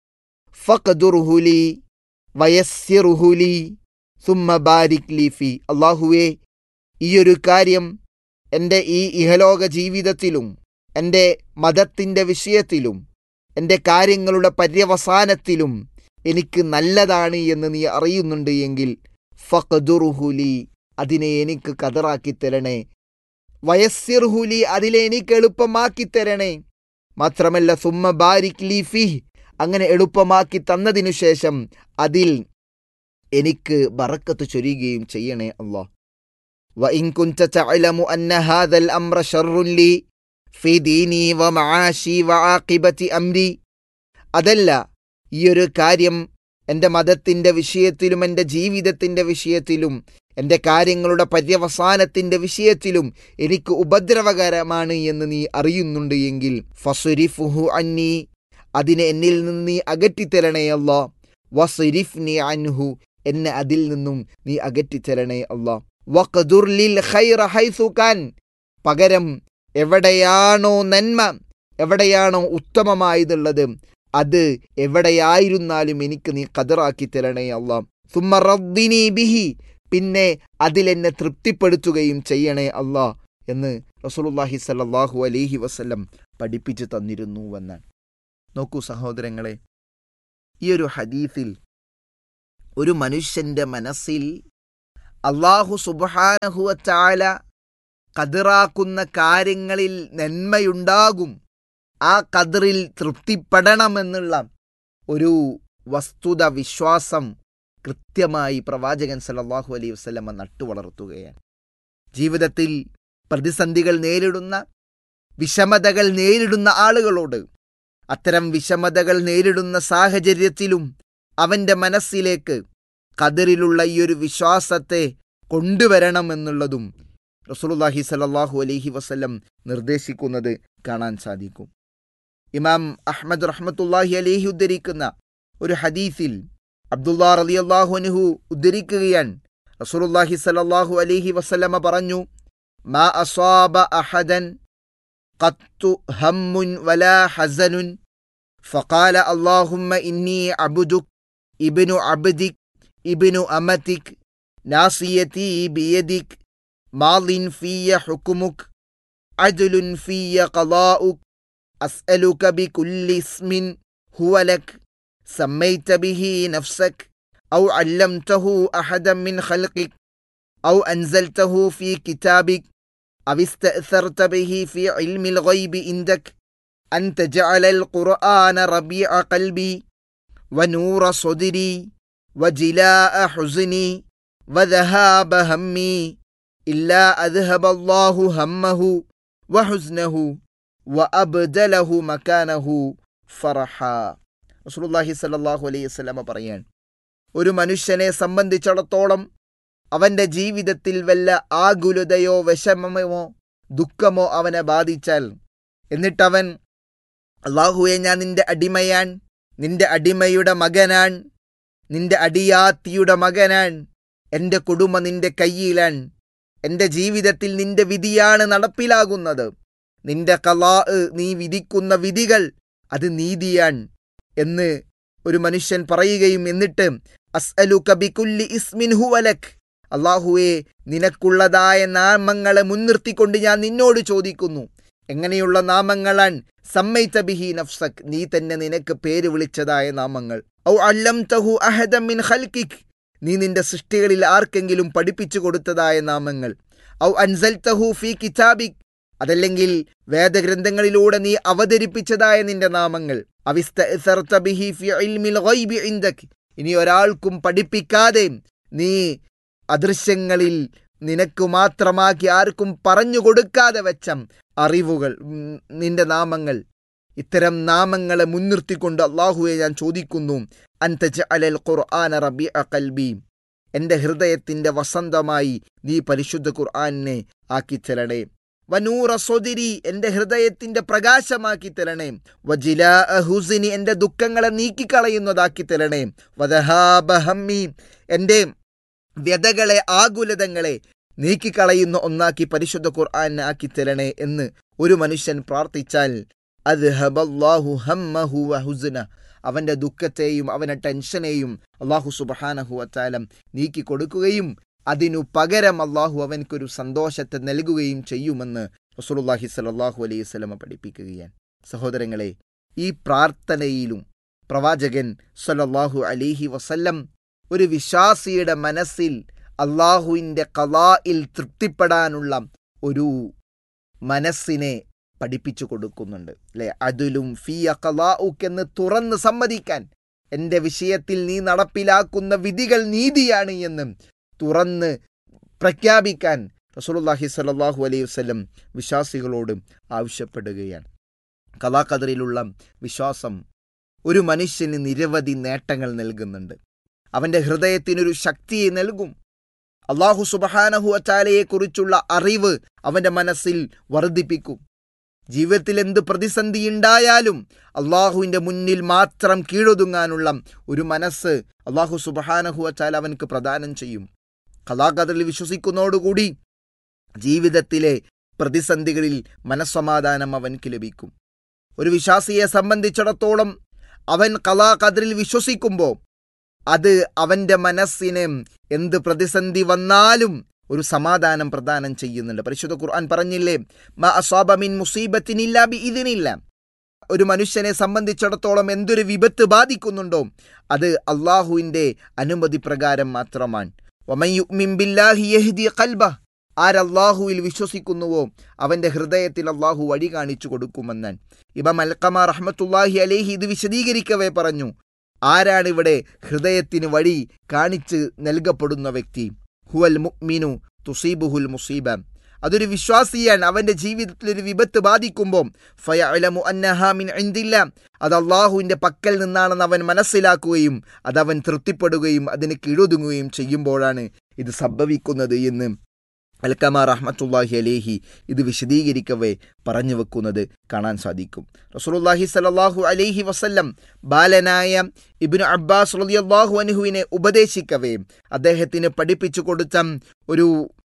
ഫഖ്ദുർഹു ലി വയസ്സിർഹു ലി സുമ്മ ബാരിക് ലി ഫി അള്ളാഹുവേ ഈയൊരു കാര്യം എൻ്റെ ഈ ഇഹലോക ജീവിതത്തിലും എൻ്റെ മതത്തിൻ്റെ വിഷയത്തിലും എൻ്റെ കാര്യങ്ങളുടെ പര്യവസാനത്തിലും എനിക്ക് നല്ലതാണ് എന്ന് നീ അറിയുന്നുണ്ട് എങ്കിൽ ഫഖ്ദുർഹുലി അതിനെ എനിക്ക് കതറാക്കി തരണേ വയസ്സിർഹുലി അതിലെ എനിക്ക് എളുപ്പമാക്കി തരണേ മാത്രമല്ല സുമ്മ ബാരിക് ലി ഫി അങ്ങനെ എളുപ്പമാക്കി തന്നതിനു ശേഷം അതിൽ എനിക്ക് ബറക്കത്ത് ചൊരിയുകയും ചെയ്യണേ അല്ലാ وإن كنت تعلم أن هذا الأمر شر لي في ديني ومعاشي وعاقبة أمري അതല്ല ഈയൊരു കാര്യം എൻ്റെ മതത്തിൻ്റെ വിഷയത്തിലും എൻ്റെ ജീവിതത്തിൻ്റെ വിഷയത്തിലും എൻ്റെ കാര്യങ്ങളുടെ പര്യവസാനത്തിൻ്റെ വിഷയത്തിലും എനിക്ക് ഉപദ്രവകരമാണ് എന്ന് നീ അറിയുന്നുണ്ട് എങ്കിൽ ഫസുരിഫുഹു അന്നി അതിനെ എന്നിൽ നിന്ന് നീ അകറ്റിത്തരണേ അല്ലാ വസുരിഫ് അൻഹു എന്നെ അതിൽ നിന്നും നീ അകറ്റിത്തരണേ അല്ലാ വഖദുർലിൽ ഖൈറ ഹൈസു കാൻ പകരം എവിടെയാണോ നന്മ എവിടെയാണോ ഉത്തമമായതുള്ളത് അത് എവിടെയായിരുന്നാലും എനിക്ക് നീ കതിറാക്കി തരണേ അല്ലാ സുമ്മ റദ്ദിനി ബിഹി പിന്നെ അതിലെന്നെ തൃപ്തിപ്പെടുത്തുകയും ചെയ്യണേ അല്ലാ എന്ന് റസൂലുള്ളാഹി സല്ലല്ലാഹു അലൈഹി വസല്ലം പഠിപ്പിച്ചു തന്നിരുന്നുവെന്നാണ് നോക്കൂ സഹോദരങ്ങളെ ഈ ഒരു ഹദീസിൽ ഒരു മനുഷ്യന്റെ മനസ്സിൽ അള്ളാഹു സുബാനഹുവ ചാല കതിറാക്കുന്ന കാര്യങ്ങളിൽ നന്മയുണ്ടാകും ആ കതിറിൽ തൃപ്തിപ്പെടണമെന്നുള്ള ഒരു വസ്തുത വിശ്വാസം കൃത്യമായി പ്രവാചകൻ സല്ലല്ലാഹു അലൈഹി വസല്ലമ നട്ടുവളർത്തുകയാണ് ജീവിതത്തിൽ പ്രതിസന്ധികൾ നേരിടുന്ന വിഷമതകൾ നേരിടുന്ന ആളുകളോട് അത്തരം വിഷമതകൾ നേരിടുന്ന സാഹചര്യത്തിലും അവൻ്റെ മനസ്സിലേക്ക് കതിറിലുള്ള ഈ ഒരു വിശ്വാസത്തെ കൊണ്ടുവരണമെന്നുള്ളതും റസൂലുള്ളാഹി സല്ലല്ലാഹു അലൈഹി വസല്ലം നിർദ്ദേശിക്കുന്നത് കാണാൻ സാധിക്കും ഇമാം അഹ്മദ് റഹ്മത്തുള്ളാഹി അലൈഹി ഉദ്ധരിക്കുന്ന ഒരു ഹദീസിൽ അബ്ദുല്ലാ റളിയല്ലാഹു അൻഹു ഉദ്ധരിക്കുകയാണ് റസൂലുള്ളാഹി സല്ലല്ലാഹു അലൈഹി വസല്ലമ പറഞ്ഞു മാ അസ്വാബ അഹദൻ قط هم ولا حزن فقال اللهم إني عبدك ابن عبدك ابن أمتك ناصيتي بيدك ماض في حكمك عدل في قضاؤك أسألك بكل اسم هو لك سميت به نفسك أو علمته أحدا من خلقك أو أنزلته في كتابك أو استأثرت به في علم الغيب عندك أن تجعل القرآن ربيع قلبي ونور صدري وجلاء حزني وذهاب همي إلا أذهب الله همه وحزنه وأبدله مكانه فرحا رسول الله صلى الله عليه وسلم പറയാൻ ഒരു മനുഷ്യനെ സംബന്ധിച്ചിടത്തോളം അവന്റെ ജീവിതത്തിൽ വല്ല ആകുലതയോ വിഷമമോ ദുഃഖമോ അവനെ ബാധിച്ചാൽ എന്നിട്ടവൻ അള്ളാഹുവെ ഞാൻ നിന്റെ അടിമയാൻ നിന്റെ അടിമയുടെ മകനാൻ നിന്റെ അടിയാത്തിയുടെ മകനാൻ എൻ്റെ കുടുംബ നിന്റെ കയ്യിലാൻ എൻ്റെ ജീവിതത്തിൽ നിന്റെ വിധിയാണ് നടപ്പിലാകുന്നത് നിന്റെ കലാ നീ വിധിക്കുന്ന വിധികൾ അത് നീതിയാൻ എന്ന് ഒരു മനുഷ്യൻ പറയുകയും എന്നിട്ട് അസ്അലു കബിക്കുല്ലി ഇസ്മിൻ ഹുവലക് അള്ളാഹുവെ നിനക്കുള്ളതായ നാമങ്ങളെ മുൻനിർത്തിക്കൊണ്ട് ഞാൻ നിന്നോട് ചോദിക്കുന്നു എങ്ങനെയുള്ള നാമങ്ങളാൻ സമ്മൈത്ത ബിഹി നഫ്സക് നീ തന്നെ നിനക്ക് പേര് വിളിച്ചതായ നാമങ്ങൾ ഔ അല്ലം തഹു അഹദമിൻ ഖൽക്കിക് നീ നിന്റെ സൃഷ്ടികളിൽ ആർക്കെങ്കിലും പഠിപ്പിച്ചു കൊടുത്തതായ നാമങ്ങൾ ഔ അൻസൽ തഹു ഫി കിതാബിക് അതല്ലെങ്കിൽ വേദഗ്രന്ഥങ്ങളിലൂടെ നീ അവതരിപ്പിച്ചതായ നിന്റെ നാമങ്ങൾ അവിസ്ത ബിഹി ഫി ഇൽമിൽ ഗൈബി ഇൻദക് ഇനി ഒരാൾക്കും പഠിപ്പിക്കാതെ നീ അദൃശ്യങ്ങളിൽ നിനക്ക് മാത്രമാക്കി ആർക്കും പറഞ്ഞു കൊടുക്കാതെ വെച്ച അറിവുകൾ ഉം, നിന്റെ നാമങ്ങൾ ഇത്തരം നാമങ്ങളെ മുൻനിർത്തിക്കൊണ്ട് അള്ളാഹുവെ ഞാൻ ചോദിക്കുന്നു അൻതജ അലൽ ഖുർആന റബി കൽബി എൻ്റെ ഹൃദയത്തിൻ്റെ വസന്തമായി നീ പരിശുദ്ധ ഖുർആനെ ആക്കി തരണേ വനൂറ സ്വതിരി എൻ്റെ ഹൃദയത്തിൻ്റെ പ്രകാശമാക്കി തരണേ വജില ഹുസിനി എൻ്റെ ദുഃഖങ്ങളെ നീക്കിക്കളയുന്നതാക്കി തരണേ വദഹാബഹമ്മി എൻ്റെ വ്യതകളെ ആകുലതങ്ങളെ നീക്കിക്കളയുന്ന ഒന്നാക്കി പരിശുദ്ധ ഖുർആൻ ആക്കി തരണേ എന്ന് ഒരു മനുഷ്യൻ പ്രാർത്ഥിച്ചാൽ അത് ഹബല്ലാഹു ഹമ്മഹു വഹുസന അവൻ്റെ ദുഃഖത്തെയും അവൻ്റെ ടെൻഷനെയും അള്ളാഹു സുബഹാനഹു അത്താലം നീക്കി കൊടുക്കുകയും അതിനു പകരം അള്ളാഹു അവൻക്കൊരു സന്തോഷത്തെ നൽകുകയും ചെയ്യുമെന്ന് റസൂലുള്ളാഹി സ്വല്ലല്ലാഹു അലൈഹി വസല്ലമ പഠിപ്പിക്കുകയാണ് സഹോദരങ്ങളെ ഈ പ്രാർത്ഥനയിലും പ്രവാചകൻ സ്വല്ലല്ലാഹു അലൈഹി വസല്ലം ഒരു വിശ്വാസിയുടെ മനസ്സിൽ അള്ളാഹുവിൻ്റെ കലായിൽ തൃപ്തിപ്പെടാനുള്ള ഒരു മനസ്സിനെ പഠിപ്പിച്ചു കൊടുക്കുന്നുണ്ട് അല്ലെ അതിലും ഫിയ കലാഉക്കെന്ന് തുറന്ന് സമ്മതിക്കാൻ എൻ്റെ വിഷയത്തിൽ നീ നടപ്പിലാക്കുന്ന വിധികൾ നീതിയാണ് എന്ന് തുറന്ന് പ്രഖ്യാപിക്കാൻ റസൂലുള്ളാഹി സ്വല്ലല്ലാഹു അലൈഹി വസല്ലം വിശ്വാസികളോട് ആവശ്യപ്പെടുകയാണ് കലാകദറിലുള്ള വിശ്വാസം ഒരു മനുഷ്യന് നിരവധി നേട്ടങ്ങൾ നൽകുന്നുണ്ട് അവൻ്റെ ഹൃദയത്തിനൊരു ശക്തിയെ നൽകും അള്ളാഹു സുബഹാനഹു അച്ചാലയെക്കുറിച്ചുള്ള അറിവ് അവൻ്റെ മനസ്സിൽ വർദ്ധിപ്പിക്കും ജീവിതത്തിൽ എന്ത് പ്രതിസന്ധി ഉണ്ടായാലും അള്ളാഹുവിൻ്റെ മുന്നിൽ മാത്രം കീഴൊതുങ്ങാനുള്ള ഒരു മനസ്സ് അള്ളാഹു സുബഹാനഹു അച്ചാൽ അവനക്ക് പ്രദാനം ചെയ്യും കലാകഥയിൽ വിശ്വസിക്കുന്നതോടുകൂടി ജീവിതത്തിലെ പ്രതിസന്ധികളിൽ മനസ്സമാധാനം അവൻക്ക് ലഭിക്കും ഒരു വിശ്വാസിയെ സംബന്ധിച്ചിടത്തോളം അവൻ കലാ കതിരിൽ വിശ്വസിക്കുമ്പോൾ അത് അവന്റെ മനസ്സിന് എന്ത് പ്രതിസന്ധി വന്നാലും ഒരു സമാധാനം പ്രദാനം ചെയ്യുന്നുണ്ട് പരിശുദ്ധ ഖുർആൻ പറഞ്ഞില്ലേ മ അസ്വാബ മിൻ മുസീബത്തിനില്ല ബി ഇതിനില്ല ഒരു മനുഷ്യനെ സംബന്ധിച്ചിടത്തോളം എന്തൊരു വിപത്ത് ബാധിക്കുന്നുണ്ടോ അത് അള്ളാഹുവിൻ്റെ അനുമതി പ്രകാരം മാത്രമാണ് വമൻ യുഅ്മിൻ ബില്ലാഹി യഹ്ദി ഖൽബ ആരല്ലാഹുവിൽ വിശ്വസിക്കുന്നുവോ അവന്റെ ഹൃദയത്തിൽ അള്ളാഹു വഴി കാണിച്ചു കൊടുക്കുമെന്നാൻ ഇബം അൽക്കമ റഹ്മത്തുല്ലാഹി അലേഹി ഇത് വിശദീകരിക്കവേ പറഞ്ഞു ആരാണ് ഇവിടെ ഹൃദയത്തിന് വഴി കാണിച്ച് നൽകപ്പെടുന്ന വ്യക്തി ഹുവൽ മുഅ്മിനു തുസീബുഹുൽ മുസീബ അതൊരു വിശ്വാസിയാണ് അവന്റെ ജീവിതത്തിൽ ഒരു വിപത്ത് ബാധിക്കുമ്പോൾ ഫയഅലമു അന്നഹാ മിൻ ഇൻദില്ല അത് അള്ളാഹുവിന്റെ പക്കൽ നിന്നാണെന്ന് അവൻ മനസ്സിലാക്കുകയും അതവൻ തൃപ്തിപ്പെടുകയും അതിന് കീഴൊതുങ്ങുകയും ചെയ്യുമ്പോഴാണ് ഇത് സംഭവിക്കുന്നത് എന്ന് അൽക്കമ റഹ്മത്തുല്ലാഹി അലേഹി ഇത് വിശദീകരിക്കവേ പറഞ്ഞു വെക്കുന്നത് കാണാൻ സാധിക്കും റസൂലുള്ളാഹി സലല്ലാഹു അലൈഹി വസല്ലം ബാലനായ ഇബ്നു അബ്ബാസ് റളിയല്ലാഹു അൻഹുവിനെ ഉപദേശിക്കവേ അദ്ദേഹത്തിന് പഠിപ്പിച്ചു കൊടുത്ത ഒരു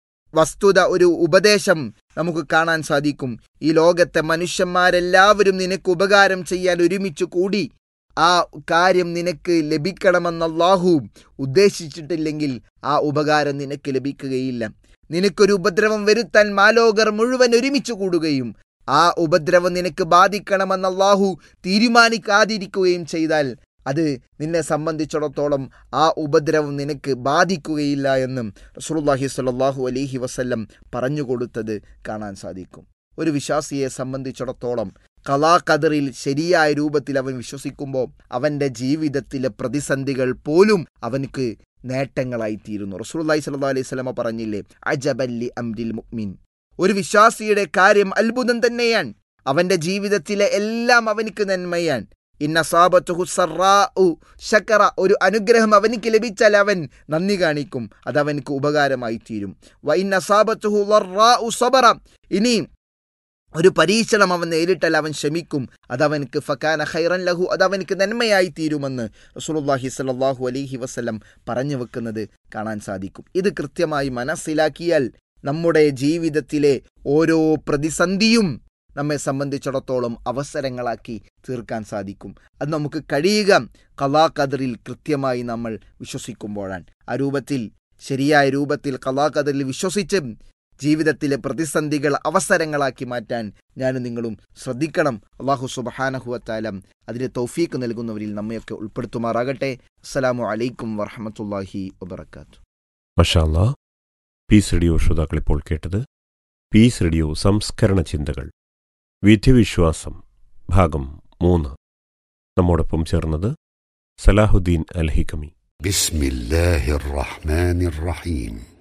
വസ്തുത ഒരു ഉപദേശം നമുക്ക് കാണാൻ സാധിക്കും ഈ ലോകത്തെ മനുഷ്യന്മാരെല്ലാവരും നിനക്ക് ഉപകാരം ചെയ്യാൻ ഒരുമിച്ച് കൂടി ആ കാര്യം നിനക്ക് ലഭിക്കണമെന്ന് അല്ലാഹു ഉദ്ദേശിച്ചിട്ടില്ലെങ്കിൽ ആ ഉപകാരം നിനക്ക് ലഭിക്കുകയില്ല നിനക്കൊരു ഉപദ്രവം വരുത്താൻ മാലോകർ മുഴുവൻ ഒരുമിച്ച് കൂടുകയും ആ ഉപദ്രവം നിനക്ക് ബാധിക്കണമെന്ന് അല്ലാഹു തീരുമാനിക്കാതിരിക്കുകയും ചെയ്താൽ അത് നിന്നെ സംബന്ധിച്ചിടത്തോളം ആ ഉപദ്രവം നിനക്ക് ബാധിക്കുകയില്ല എന്നും റസൂലുള്ളാഹി സ്വല്ലല്ലാഹു അലൈഹി വസല്ലം പറഞ്ഞു കൊടുത്തത് കാണാൻ സാധിക്കും ഒരു വിശ്വാസിയെ സംബന്ധിച്ചിടത്തോളം കലാ കദറിൽ ശരിയായ രൂപത്തിൽ അവൻ വിശ്വസിക്കുമ്പോൾ അവന്റെ ജീവിതത്തിലെ പ്രതിസന്ധികൾ പോലും അവനക്ക് നേട്ടങ്ങളായിത്തീരുന്നു റസൂലുള്ളാഹി സ്വല്ലല്ലാഹു അലൈഹി വസല്ലമ പറഞ്ഞില്ലേ അജബല്ലി അംരിൽ മുഅ്മിൻ ഒരു വിശ്വാസിയുടെ കാര്യം അത്ഭുതം തന്നെയാണ് അവന്റെ ജീവിതത്തിലെ എല്ലാം അവനിക്ക് നന്മയാണ് ഇന്ന സാബത്തുഹു സറാഉ ശക്കറ ഒരു അനുഗ്രഹം അവനിക്ക് ലഭിച്ചാൽ അവൻ നന്ദി കാണിക്കും അത് അവനക്ക് ഉപകാരമായി തീരും വ ഇന്ന സാബത്തുഹു ലറാഉ സബറ ഇനി ഒരു പരീക്ഷണം അവൻ നേരിട്ടാൽ അവൻ ക്ഷമിക്കും അതവനക്ക് ഫക്കാന ഖൈറൻ ലഹു അതവനക്ക് നന്മയായി തീരുമെന്ന് റസൂലുള്ളാഹി സ്വല്ലല്ലാഹു അലൈഹി വസല്ലം പറഞ്ഞു വെക്കുന്നത് കാണാൻ സാധിക്കും ഇത് കൃത്യമായി മനസ്സിലാക്കിയാൽ നമ്മുടെ ജീവിതത്തിലെ ഓരോ പ്രതിസന്ധിയും നമ്മെ സംബന്ധിച്ചിടത്തോളം അവസരങ്ങളാക്കി തീർക്കാൻ സാധിക്കും അത് നമുക്ക് കഴിയുക കലാ കദറിൽ കൃത്യമായി നമ്മൾ വിശ്വസിക്കുമ്പോഴാണ് ആ രൂപത്തിൽ ശരിയായ രൂപത്തിൽ കലാ കദറിൽ വിശ്വസിച്ച് ജീവിതത്തിലെ പ്രതിസന്ധികൾ അവസരങ്ങളാക്കി മാറ്റാൻ ഞാനും നിങ്ങളും ശ്രദ്ധിക്കണം അള്ളാഹു സുബഹാനഹുവത്താലം അതിന് തൗഫീക്ക് നൽകുന്നവരിൽ നമ്മയൊക്കെ ഉൾപ്പെടുത്തുമാറാകട്ടെ അസ്സലാമു അലൈക്കും വറഹമത്തല്ലാഹി വബർക്കാത്തു മഷാല്ല പീസ് റേഡിയോ ശ്രോതാക്കൾ ഇപ്പോൾ കേട്ടത് പീസ് റേഡിയോ സംസ്കരണ ചിന്തകൾ വിധിവിശ്വാസം ഭാഗം മൂന്ന് നമ്മോടൊപ്പം ചേർന്നത് സലാഹുദ്ദീൻ അൽഹിക്കമി بسم الله الرحمن الرحيم